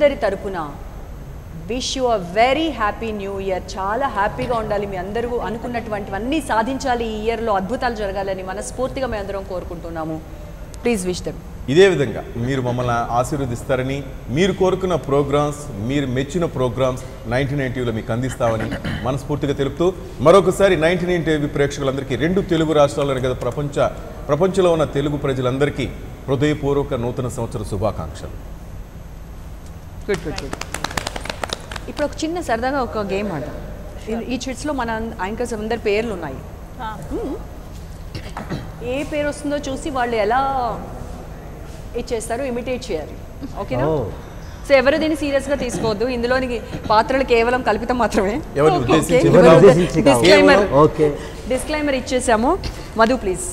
అందరి తరపున wish you a very happy new year చాలా హ్యాపీగా ఉండాలి మీ అందరూ అనుకున్నటువంటివన్నీ సాధించాలి ఈ ఇయర్లో అద్భుతాలు జరగాలని మనస్ఫూర్తిగా మేము అందరం కోరుకుంటున్నాము ప్లీజ్ విష్ దెమ్ ఇదే విధంగా మీరు మమ్మల్ని ఆశీర్వదిస్తారని మీరు కోరుకున్న ప్రోగ్రామ్స్ మీరు మెచ్చిన ప్రోగ్రామ్స్ నైన్టీ నైన్ టీవీలో మీకు అందిస్తామని మనస్ఫూర్తిగా తెలుపుతూ మరొకసారి నైన్టీ నైన్ టీవీ ప్రేక్షకులందరికీ రెండు తెలుగు రాష్ట్రాల్లోనే కదా ప్రపంచ ప్రపంచంలో ఉన్న తెలుగు ప్రజలందరికీ హృదయపూర్వక నూతన సంవత్సర శుభాకాంక్షలు గుడ్ గుడ్ గుడ్ ఇప్పుడు ఒక చిన్న సరదాగా ఒక గేమ్ ఆడదాం ఈ- ఈ చిట్స్లో మన యాంకర్స్ అందరి పేర్లు ఉన్నాయి మ్మ్. ఏ పేరు వస్తుందో చూసి వాళ్ళు ఎలా ఇచ్చేస్తారు ఇమిటేట్ చేయాలి ఓకేనా Oh. సో ఎవరు దీన్ని సీరియస్గా తీసుకోవద్దు ఇందులోని పాత్రలు కేవలం కల్పితం మాత్రమే ఎవరిని Okay, ఉద్దేశించి okay. ఎవరిని ఉద్దేశించి కాదు. Disclaimer. ఓకే డిస్క్లైమర్ ఇచ్చేసాము మధు ప్లీజ్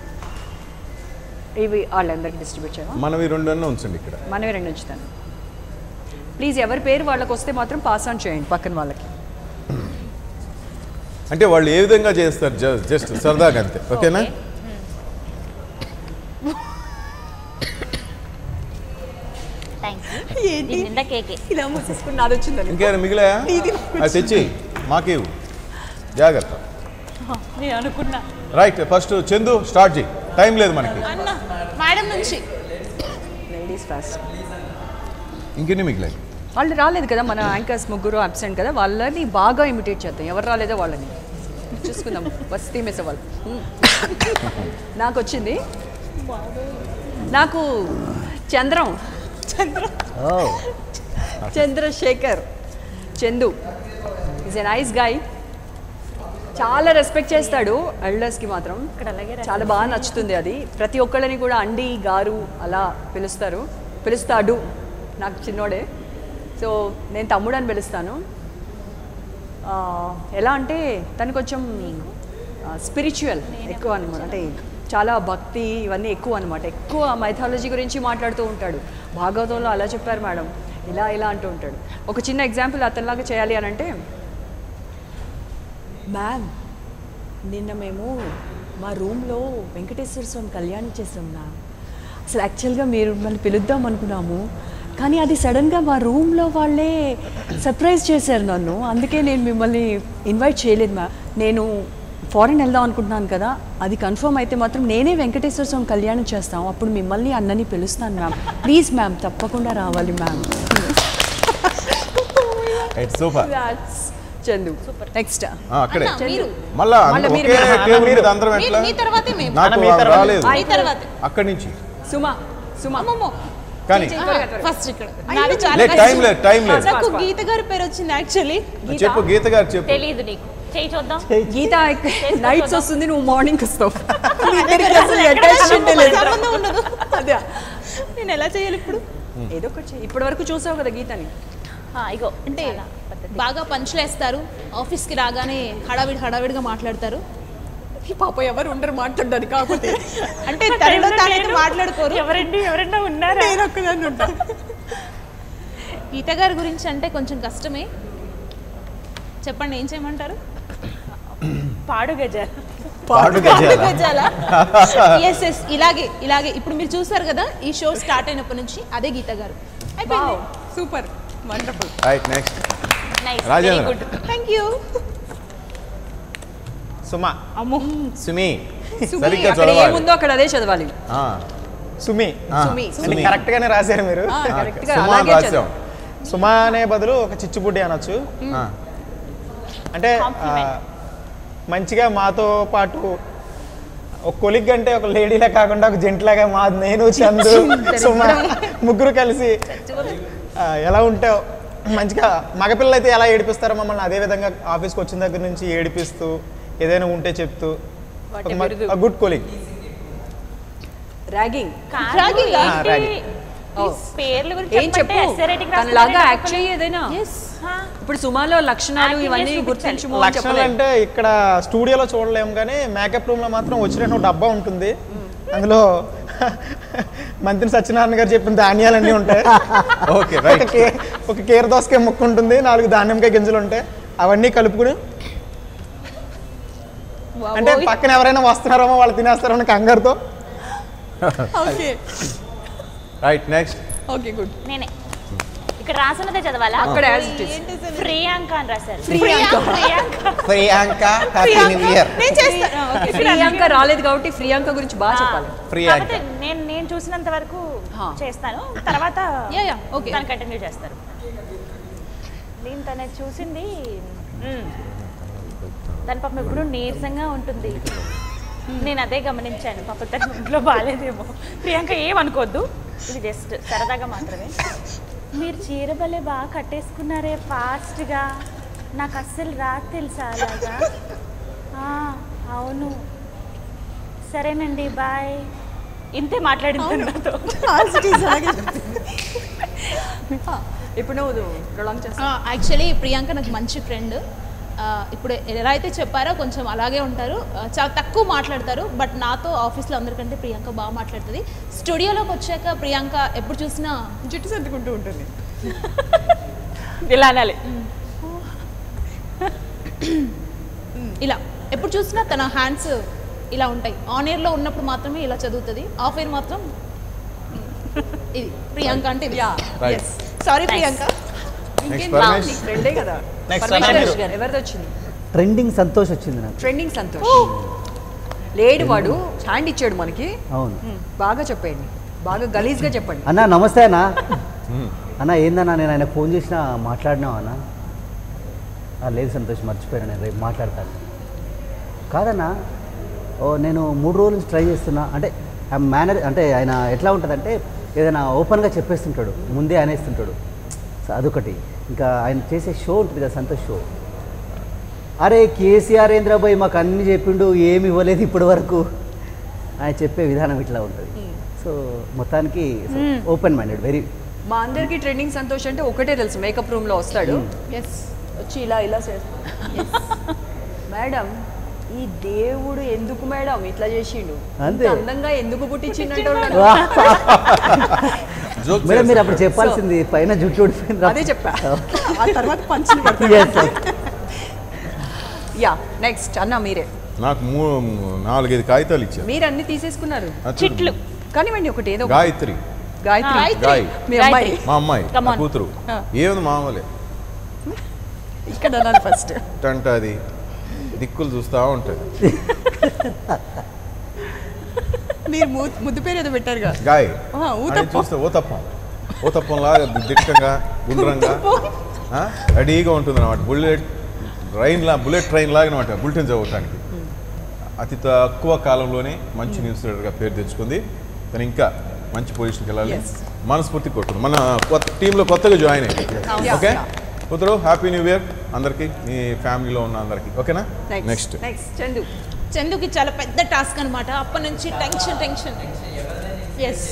ఇవి వాళ్ళందరికి డిస్ట్రిబ్యూట్ చేయమా మనవి రెండు అన్న ఉంచండి ఇక్కడ మనమే రెండు ఉంచుతాను ప్లీజ్ ఎవరి పేరు వాళ్ళకి వస్తే మాత్రం పాస్ ఆన్ చేయండి పక్కన వాళ్ళకి అంటే వాళ్ళు ఏ విధంగా చేస్తారు జ- జస్ట్ సరదాగా అంతే ఓకేనా థ్యాంక్ యూ దీని నిండా కేకే ఇలా మూసేసుకుని నాది వచ్చిందని ఇంకేమైనా మిగిలాయా అది తెచ్చి మాకేవు జాగ్రత్త నేను అనుకున్నా రైట్ ఫస్ట్ చందు స్టార్ట్ చేయి టైం లేదు మనకి అన్న మేడం నుంచి లేడీస్ ఫాస్ట్ ఇంకెన్ని మిగిలాయి వాళ్ళు రాలేదు కదా మన యాంకర్స్ ముగ్గురు అబ్సెంట్ కదా వాళ్ళని బాగా ఇమిటేట్ చేద్దాం ఎవరు రాలేదో వాళ్ళని చూసుకుందాం వస్తీ మిస్ అవ్వాలి Hmm. నాకు వచ్చింది నాకు Chandram Chandrasekhar Chandu is a nice guy చాలా రెస్పెక్ట్ చేస్తాడు ఎల్డర్స్కి మాత్రం చాలా బాగా నచ్చుతుంది అది ప్రతి ఒక్కళ్ళని కూడా అండి గారు అలా పిలుస్తారు పిలుస్తాడు నాకు చిన్నోడే సో నేను తమ్ముడు అని పిలుస్తాను ఆ, ఎలా అంటే తను కొంచెం స్పిరిచువల్ ఎక్కువ అనమాట అంటే చాలా భక్తి ఇవన్నీ ఎక్కువ అనమాట ఎక్కువ మైథాలజీ గురించి మాట్లాడుతూ ఉంటాడు భాగవతంలో అలా చెప్పారు మేడం ఇలా ఇలా అంటూ ఉంటాడు ఒక చిన్న ఎగ్జాంపుల్ అతనిలాగా చేయాలి అని అంటే మ్యామ్ నిన్న మేము మా రూమ్లో వెంకటేశ్వర స్వామి కళ్యాణం చేసాం మ్యామ్ అసలు యాక్చువల్గా మీరు మిమ్మల్ని పిలుద్దాం అనుకున్నాము కానీ అది సడన్గా మా రూమ్లో వాళ్ళే సర్ప్రైజ్ చేశారు నన్ను అందుకే నేను మిమ్మల్ని ఇన్వైట్ చేయలేదు మ్యామ్ నేను ఫారెన్ వెళ్దాం అనుకుంటున్నాను కదా అది కన్ఫర్మ్ అయితే మాత్రం నేనే వెంకటేశ్వర స్వామి కళ్యాణం చేస్తాం అప్పుడు మిమ్మల్ని అన్నని పిలుస్తాను మ్యామ్ ప్లీజ్ మ్యామ్ తప్పకుండా రావాలి ma'am right super Chandu next అక్కడే అన్న, మీరు. మళ్ళా మళ్ళా ఒకే మీరు, మీరు. టేబుల్ మీద అందరం మీరు, ఎట్లా మీ తర్వాతే మేము. నాకు అన్న, మీ వాళ్ళు తర్వాత. రాలేదు మీ తర్వాతే. అక్కడి నుంచి సుమా సుమా కానీ ఫస్ట్ ఇక్కడ అయ్యో, నాది చాలా లేదు, కష్టం. time లేదు, time లేదు. నాకు గీత గారి పేరు వచ్చింది యాక్చువల్లీ చెప్పు గీత గారు చెప్పు తెలియదు నీకు చేయి చూద్దాం గీత నైట్స్ వస్తుంది నువ్వు మార్నింగ్ వస్తావు మీ అదే ఇద్దరికి కదా, అసలు ఎక్కడ attachment ఏ సంబంధం లేదు. సంబంధం ఉండదు అదే నేను ఎలా చేయాలి ఇప్పుడు ఏదో ఒకటి చెయ్యి. ఇప్పటి వరకు చూసావు కదా గీతని ఇగో అంటే బాగా పంచులేస్తారు ఆఫీస్కి రాగానే హడావిడి హడావిడిగా మాట్లాడతారు ఈ పాప ఎవరు ఉండరు మాట్లాడడానికి కాకపోతే అంటే తనలో తానైతే మాట్లాడుకోరు ఎవరండి ఎవరన్నా ఉన్నారా నేను ఒక్కదాన్ని ఉంటా గీత గారి గురించి అంటే కొంచెం కష్టమే చెప్పండి ఏం చేయమంటారు పాడు గజ పాడు గజాల. ఎస్ ఎస్ ఇలాగే ఇలాగే ఇప్పుడు మీరు చూసారు కదా ఈ షో స్టార్ట్ అయినప్పటి నుంచి అదే గీత గారు అయిపోయింది super wonderful right next nice Rajendra. Very good thank you Suma అమ్మో సుమి సుమి, సరిగ్గా అక్కడ చదవాలి ఏముందో అక్కడ అదే చదవాలి ఆ, సుమి ఆ, సుమి, అంటే సుమి. కరెక్ట్ గానే రాశారు మీరు ఆ, correct గా సుమా అలాగే రాశాం చదవాలి. సుమ అనే బదులు ఒక చిచ్చుబుడ్డి అనొచ్చు ఆ, అంటే ఆ, మంచిగా మాతో పాటు ఒక కొలిగ్ అంటే ఒక లేడీలా కాకుండా ఒక జెంట్లాగా మా నేను చందు సుమ ముగ్గురు కలిసి ఆ, ఎలా ఉంటావు మంచిగా మగపిల్లలు అయితే ఎలా ఏడిపిస్తారో మమ్మల్ని అదే విధంగా ఆఫీస్కి వచ్చిన దగ్గర నుంచి ఏడిపిస్తూ ఏదైనా ఉంటే చెప్తూ వాటి బిరుదు. గుడ్ కొలిగ్ ర్యాగింగ్ Ragging ఆ? ragging. పేర్ల గురించి ఏం చెప్పంటే చెప్పు essay writing తనలాగా రాస్తున్నారంటే యాక్ట్ చేయి ఏదైనా ఇప్పుడు సుమాలో లక్షణాలు Acting ఇవన్నీ చేసి గుర్తించుము అని లక్షణాలు చెప్పలేదు అంటే ఇక్కడ స్టూడియోలో చూడలేము కానీ మేకప్ రూమ్ లో మాత్రం వచ్చినట్టు ఒక డబ్బా ఉంటుంది అందులో మంత్రి సత్యనారాయణ గారు చెప్పిన ధాన్యాలన్నీ ఉంటాయి ఓకే రైట్ ఒక కే- ఒక కీర దోసకాయ ముక్క ఉంటుంది నాలుగు ధాన్యంకాయ గింజలు ఉంటాయి అవన్నీ కలుపుకుని అంటే పక్కన ఎవరైనా వస్తున్నారేమో వాళ్ళు తినేస్తారో అని కంగారుతో okay right next okay good నేనే ఇక్కడ రాసున్నదే చదవాలా అక్కడ as it is. ప్రియాంక అని రాశారు Priyanka. Priyanka happy new year నేను చేస్తాను ఓకే ప్రియాంక రాలేదు కాబట్టి ప్రియాంక గురించి బాగా చెప్పాలి ప్రియాంక కాకపోతే నేను నేను చూసినంత వరకు చేస్తాను తర్వాత యా యా ఓకే తను కంటిన్యూ చేస్తారు నేను తన చూసింది మ్మ్. దాని పాపం ఎప్పుడు నీరసంగా ఉంటుంది నేను అదే గమనించాను పాప తన ఇంట్లో బాగాలేదేమో ప్రియాంక ఏమనుకోవద్దు ఇది జస్ట్ సరదాగా మాత్రమే మీరు చీర భలే బాగా కట్టేసుకున్నారే ఫాస్ట్గా నాకు అస్సలు రాదు తెలుసా అలాగా ఆ, అవును సరేనండి బాయ్ ఇంతే మాట్లాడింది నాతో ఇప్పుడు నువ్వు ప్రొలాంగ్ చేస్తా యాక్చువల్లీ ప్రియాంక నాకు మంచి ఫ్రెండ్ ఇప్పుడు ఎలా అయితే చెప్పారో కొంచెం అలాగే ఉంటారు ఆ, చాలా తక్కువ మాట్లాడతారు బట్ నాతో ఆఫీస్లో అందరికంటే ప్రియాంక బాగా మాట్లాడుతుంది స్టూడియోలోకి వచ్చాక ప్రియాంక ఎప్పుడు చూసినా జుట్టు సర్దుకుంటూ ఉంటుంది ఇలా అనాలి ఇలా ఎప్పుడు చూసినా తన హ్యాండ్స్ ఇలా ఉంటాయి ఆన్ ఎయిర్లో ఉన్నప్పుడు మాత్రమే ఇలా చదువుతుంది ఆఫ్ ఎయిర్ మాత్రం ఇది ప్రియాంక అంటే ఇది Right. సారీ ప్రియాంక నెక్స్ట్ మా పరమేష్ నీ ఫ్రెండే కదా Next, పరమేశ్వర్ అన్న గారు ఎవరిది వచ్చింది ట్రెండింగ్ సంతోష్ వచ్చింది నాకు ట్రెండింగ్ సంతోష్ లేడు వాడు హ్యాండ్ ఇచ్చాడు మనకి అవును మ్మ్. బాగా చెప్పండి బాగా గలీజ్గా చెప్పండి అన్న నమస్తే అన్న అన్న ఏందన్నా నేను ఆయన ఫోన్ చేసినా మాట్లాడినావా అన్న "ఆ, లేదు సంతోష్ మర్చిపోయాను నేను రేపు మాట్లాడతాను కాదన్నా ఓ నేను మూడు రోజుల నుంచి ట్రై చేస్తున్నా అంటే ఆ మేనేజ్ అంటే ఆయన ఎట్లా ఉంటుందంటే ఏదైనా ఓపెన్గా చెప్పేస్తుంటాడు ముందే అనేస్తుంటాడు సో అదొకటి ఇంకా ఆయన చేసే షో ఉంటుంది కదా సంతోష్ షో అరే కేసీఆర్ ఏంద్రాబాయ్ మాకు అన్ని చెప్పిండు ఏమి ఇవ్వలేదు ఇప్పటి వరకు ఆయన చెప్పే విధానం ఇట్లా ఉంటుంది సో మొత్తానికి ఓపెన్ మైండెడ్ వెరీ మా అందరికి ట్రెండింగ్ సంతోష్ అంటే ఒకటే తెలుసు మేకప్ రూమ్ లో వస్తాడు ఎస్ వచ్చి ఇలా ఇలా చేస్తాడు మేడం ఈ దేవుడు ఎందుకు మేడం ఇట్లా చేసిండు అంతే. ఇంత అందంగా ఎందుకు పుట్టించిండంటే జోక్ మేడం మీరు అప్పుడు చెప్పాల్సింది పైన జుట్టు ఊడిపోయింది అదే చెప్పా ఆ తర్వాత పంచులు Yes, sir. యా నెక్స్ట్ అన్న మీరే నాకు మూ నాలుగైదు కాగితాలు ఇచ్చారు మీరు అన్ని తీసేసుకున్నారు ఆ, చూడు. చిట్లు కానివ్వండి ఒకటి ఏదో ఒకటి. గాయత్రి గాయత్రి గాయ్ మీ అమ్మాయి మా అమ్మాయి Come నా on. కూతురు ఆ. ఏముంది మామూలే ఇక్కడ అన్నాను ఫస్ట్ అంటే అది దిక్కులు చూస్తూ ఉంటుంది మీరు ము- ముద్దు పేరు ఏదో పెట్టారుగా గాయ్ ఆ, అని ఊతప్పం. చూస్తే ఊతప్పం ఊతప్పం లాగా దిట్టంగా గుండ్రంగా ఆ, రెడీగా ఉంటుంది అనమాట బుల్లెట్ ట్రైన్ లా బుల్లెట్ ట్రైన్ లాగా అనమాట బులెటిన్ చదవటానికి అతి తక్కువ కాలంలోనే మంచి న్యూస్ రీడర్గా పేరు తెచ్చుకుంది తను ఇంకా మంచి పొజిషన్కి వెళ్ళాలి Yes. మనస్ఫూర్తి కొట్టుకుంది మన కొత్త టీంలో కొత్తగా జాయిన్ అయ్యింది Yeah. ఓకే కూతురు హ్యాపీ న్యూ ఇయర్ అందరికీ మీ ఫ్యామిలీలో ఉన్న అందరికీ ఓకేనా నెక్స్ట్ నెక్స్ట్ నెక్స్ట్ చందు చందుకి చాలా పెద్ద టాస్క్ అనమాట అప్పటి నుంచి tension tension yes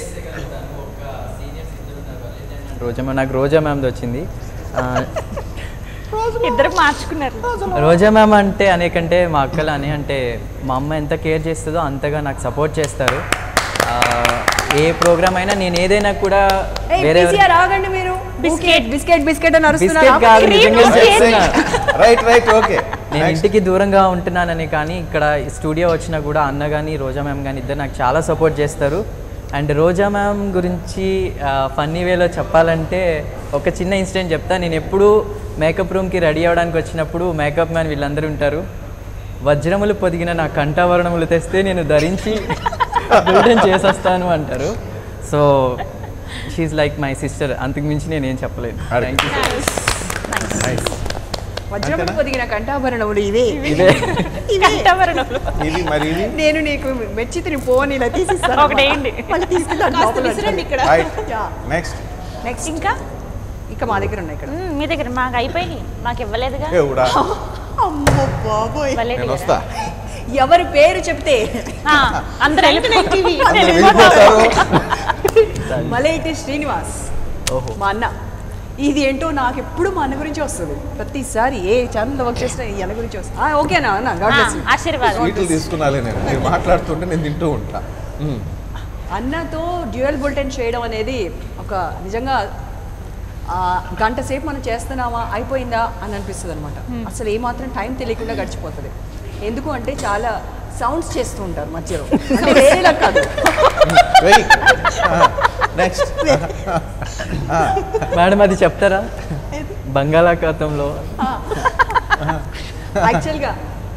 Roja ma'am నాకు రోజా మ్యామ్ది వచ్చింది ఆ, ఇద్దరు మార్చుకున్నారు రోజా మ్యామ్ అంటే అనేకంటే మా అక్కలు అని అంటే మా అమ్మ ఎంత కేర్ చేస్తుందో అంతగా నాకు సపోర్ట్ చేస్తారు ఆ, ఏ ప్రోగ్రామ్ అయినా నేను ఏదైనా కూడా వేరే కేసీఆర్ ఆగండి మీరు బిస్కెట్ బిస్కెట్ బిస్కెట్ అని బిస్కెట్ కాదు నిజంగా చెప్తున్నా. రైట్ రైట్ ఓకే నేను ఇంటికి దూరంగా ఉంటున్నానని కానీ ఇక్కడ స్టూడియో వచ్చినా కూడా అన్న కానీ రోజా మ్యామ్ కానీ ఇద్దరు నాకు చాలా సపోర్ట్ చేస్తారు అండ్ రోజా మ్యామ్ గురించి ఫన్నీ వేలో చెప్పాలంటే ఒక చిన్న ఇన్సిడెంట్ చెప్తా నేను ఎప్పుడు మేకప్ రూమ్కి రెడీ అవ్వడానికి వచ్చినప్పుడు మేకప్ మ్యాన్ వీళ్ళందరూ ఉంటారు వజ్రములు పొదిగిన నా కంఠాభరణములు తెస్తే నేను ధరించి బిల్డన్ చేసేస్తాను అంటారు so she like my sister అంతకు మించి నేను ఏం చెప్పలేదు థ్యాంక్ యూ వజ్రములు పొదిగిన కంఠాభరణములు ఇవే ఇదే కంఠాభరణములు ఇది మరి ఇది నేను నీకు మెచ్చితిని పోని ఇలా తీసిస్తాను ఒకటి వేయండి. మళ్ళీ తీసుకెళ్ళి కాస్త విసిరండి ఇక్కడ రైట్ నెక్స్ట్ నెక్స్ట్ ఇంకా ఇంకా మా దగ్గర ఉన్నాయి ఇక్కడ మ్మ్, మీ దగ్గర మాకు అయిపోయినాయి మాకు ఇవ్వలేదుగా ఎవడా అమ్మో బాబోయ్ ఇవ్వలేదు నేను కదా. వస్తా ఎవరి పేరు చెప్తే ఆ, అందరూ వెళ్ళిపోయి అందరు వెళ్ళిపోతారు మలైటి శ్రీనివాస్ ఓహో మా అన్న ఇది ఏంటో నాకు ఎప్పుడు మా అన్న గురించి వస్తుంది ప్రతిసారి ఏ ఛానల్ వర్క్ చేసినా ఈ అన్న గురించి వస్తుంది ఆ, ఓకేనా అన్న గాడ్ బ్లెస్ యూ. ఆశీర్వాదం స్వీట్లు తీసుకున్నాలే నేను మీరు మాట్లాడుతుంటే నేను తింటూ ఉంటా మ్మ్. అన్నతో డ్యూయల్ బులెటిన్ చేయడం అనేది ఒక నిజంగా ఆ, గంట సేపు మనం చేస్తున్నామా అయిపోయిందా అని అనిపిస్తుంది అనమాట అసలు ఏమాత్రం టైం తెలియకుండా గడిచిపోతుంది ఎందుకు అంటే చాలా సౌండ్స్ చేస్తూ ఉంటారు మధ్యలో అంటే వేరేలా కాదు నెక్స్ట్ మేడం అది చెప్తారా బంగాళాఖాతంలో యాక్చువల్గా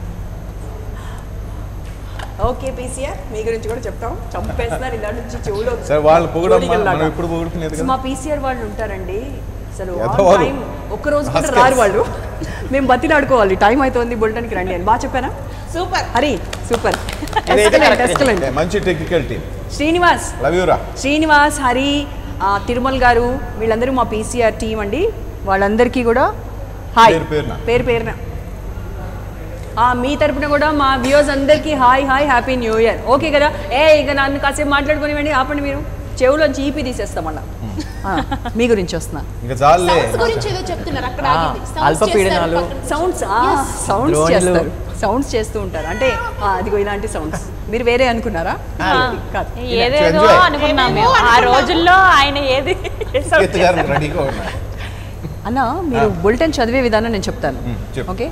ఓకే పీసీఆర్ మీ గురించి కూడా చెప్తాం చంపేస్తున్నారు ఇలా నుంచి చెవులో సరే వాళ్ళు పొగడమ్మా జోడిగల్లాగా. మనం ఇప్పుడు పొగుడుకునేది సో కదా మా పీసీఆర్ వాళ్ళు ఉంటారండి అసలు ఆన్ ఎదవాలు. టైం ఒక్క రోజు కూడా Rascals. రారు వాళ్ళు మేము బతిలాడుకోవాలి టైం అవుతుంది బుల్టన్కి రండి అని బాగా చెప్పానా సూపర్ హరి సూపర్ ఇదైతే correct. ఎక్సలెంట్ మంచి టెక్నికల్ టీం శ్రీనివాస్ లవ్ యూరా శ్రీనివాస్ హరి ఆ, తిరుమల్ గారు వీళ్ళందరూ మా పీసీఆర్ టీం అండి వాళ్ళందరికీ కూడా హాయ్ పేరు పేరున. పేరు పేరున ఆ, మీ తరపున కూడా మా వ్యూవర్స్ అందరికీ hi hi happy new year okay కదా ఏ ఇక నన్ను కాసేపు మాట్లాడుకునివ్వండి ఆపండి మీరు చెవులోంచి ఈపీ తీసేస్తాం మళ్ళా ఆ, మీ గురించి వస్తున్నా ఇంకా చాలులే Sounds గురించి ఏదో చెప్తున్నారు అక్కడ ఆ, ఆగింది. Sounds అల్పపీడనాలు. చేస్తారు పక్కన. Sounds Yes. సౌండ్స్ ద్రోణులు. చేస్తారు సౌండ్స్ చేస్తూ ఉంటారు అంటే ఆ, అదిగో ఇలాంటి సౌండ్స్ మీరు వేరే అనుకున్నారా కాదు ఏదేదో Enjoy. అనుకున్నాం మేము ఆ రోజుల్లో ఆయన ఏది ఎత్తుగారు రెడీగా ఉన్నారు అన్న మీరు బులెటిన్ చదివే విధానం నేను చెప్తాను మ్, చెప్పు. Okay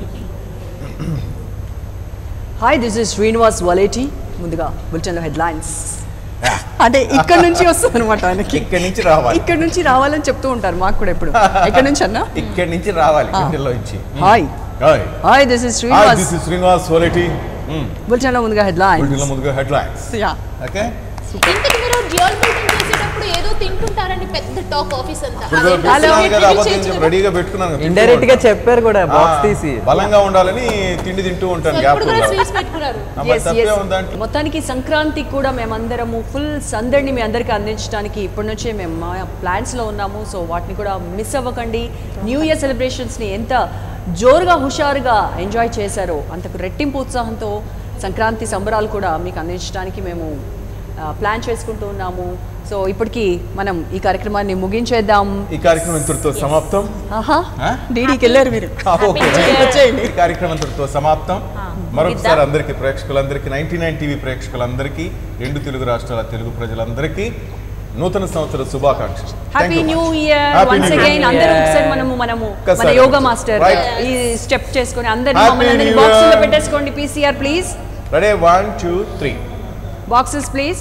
hi this is Srinivas Valeti ముందుగా బులెటిన్లో హెడ్లైన్స్ అంటే ఇక్కడ నుంచి వస్తుంది అనమాట ఆయనకి ఇక్కడి నుంచి రావాలి ఇక్కడ నుంచి రావాలని చెప్తూ ఉంటారు మాకు కూడా ఎప్పుడు ఎక్కడ నుంచి అన్న ఇక్కడి నుంచి రావాలి ఇంటిలో నుంచి hi hi hi this is hi Srinivas this is Srinivas Soleti బులెటిన్లో ముందుగా హెడ్లైన్స్ బుల్టిన్లో ముందుగా హెడ్లైన్స్ యా ఓకే ఇంతకు మీరు డ్యూయల్ బిల్డింగ్ చేసేటప్పుడు ఏదో తింటుంటారని పెద్ద టాక్ ఆఫీస్ అంతా ఇప్పుడు అదేంటి? పెట్టుకున్నాను కదా Reveal అబద్ధం చేయొచ్చు చెప్పి కదా? రెడీగా పెట్టుకున్నాను ఇండైరెక్ట్ గా చెప్పారు కూడా ఆ, బాక్స్ తీసి బలంగా ఉండాలని తిండి తింటూ ఉంటాను So, గ్యాప్ ఇప్పుడు కూడా స్వీట్స్ పెట్టుకున్నారు Yes, yes. మొత్తానికి సంక్రాంతికి కూడా మేమందరము ఫుల్ సందడిని మీ అందరికీ అందించడానికి ఇప్పటి నుంచే మేము మా ప్లాన్స్లో ఉన్నాము సో వాటిని కూడా మిస్ అవ్వకండి న్యూ ఇయర్ సెలబ్రేషన్స్ని ఎంత జోరుగా హుషారుగా ఎంజాయ్ చేశారో అంతకు రెట్టింపు ఉత్సాహంతో సంక్రాంతి సంబరాలు కూడా మీకు అందించడానికి మేము ఆ, ప్లాన్ చేసుకుంటూ ఉన్నాము సో ఇప్పటికి మనం ఈ కార్యక్రమాన్ని ముగించేద్దాం ఈ కార్యక్రమం ఇంతటితో సమాప్తం ఆహా ఆ? డీడీకి వెళ్ళారు మీరు ఆ, ఓకే వచ్చేయండి ఈ కార్యక్రమం ఇంతటితో సమాప్తం మరొకసారి అందరికీ ప్రేక్షకులందరికీ నైన్టీ నైన్ టీవీ ప్రేక్షకులందరికీ రెండు తెలుగు రాష్ట్రాల తెలుగు ప్రజలందరికీ నూతన సంవత్సర శుభాకాంక్షలు happy Thank you. New year Happy once New Year. Again అందరూ ఒకసారి మనము మనము మన ఒక్కసారి. Yoga master Right. ఈ స్టెప్ చేసుకొని అందరినీ Happy మమ్మల్ని అందరినీ New బాక్సుల్లో Year. పెట్టేసుకోండి PCR please ready one two three boxes please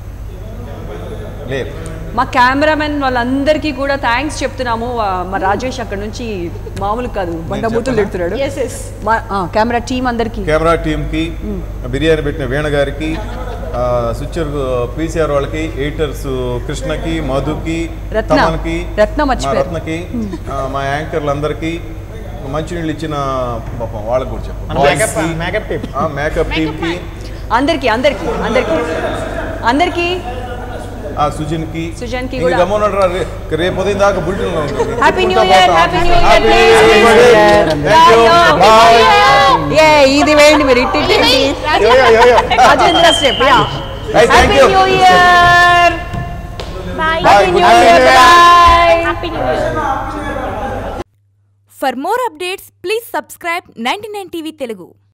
లేదు మా కెమెరామెన్ వాళ్ళందరికీ కూడా థ్యాంక్స్ చెప్తున్నాము వా- మా రాజేష్ అక్కడ నుంచి మామూలు కాదు బండబూతులు తిడుతున్నాడు మా కెమెరా టీం అందరికీ కెమెరా టీంకి బిర్యానీ పెట్టిన వీణ గారికి ఆ, స్విచ్చర్ పీసీఆర్ వాళ్ళకి ఎయిటర్స్ కృష్ణకి మధుకి రత్న. తమన్కి రత్న మా మర్చిపోయారు. రత్నకి ఆ, మా యాంకర్లందరికీ మంచినీళ్ళు ఇచ్చిన పాపం వాళ్ళకి కూడా మన చెప్పు makeup- makeup team. మేకప్ టీంకి అందరికీ అందరికీ అందరికీ అందరికీ ఆ సుజన్కి సుజన్కి ఇంక కూడా. గమ్మున రా, రే- రేపు ఉదయం దాకా బుల్టిన్లో ఉంటుంది హ్యాపీ న్యూ తిప్పుకుంటా ఇయర్ పోతాం. Happy new year Happy please New Year. Thank you. Bye. ఏ ఇది వేయండి మీరు ఇట్టి ఇట్టి, ఇట్టి. Yo, yo, yo, yo. Rajendra step yeah Hey, thank happy you. New year Bye. Bye. Good night. Happy New Year. For more updates, please subscribe 99 TV Telugu.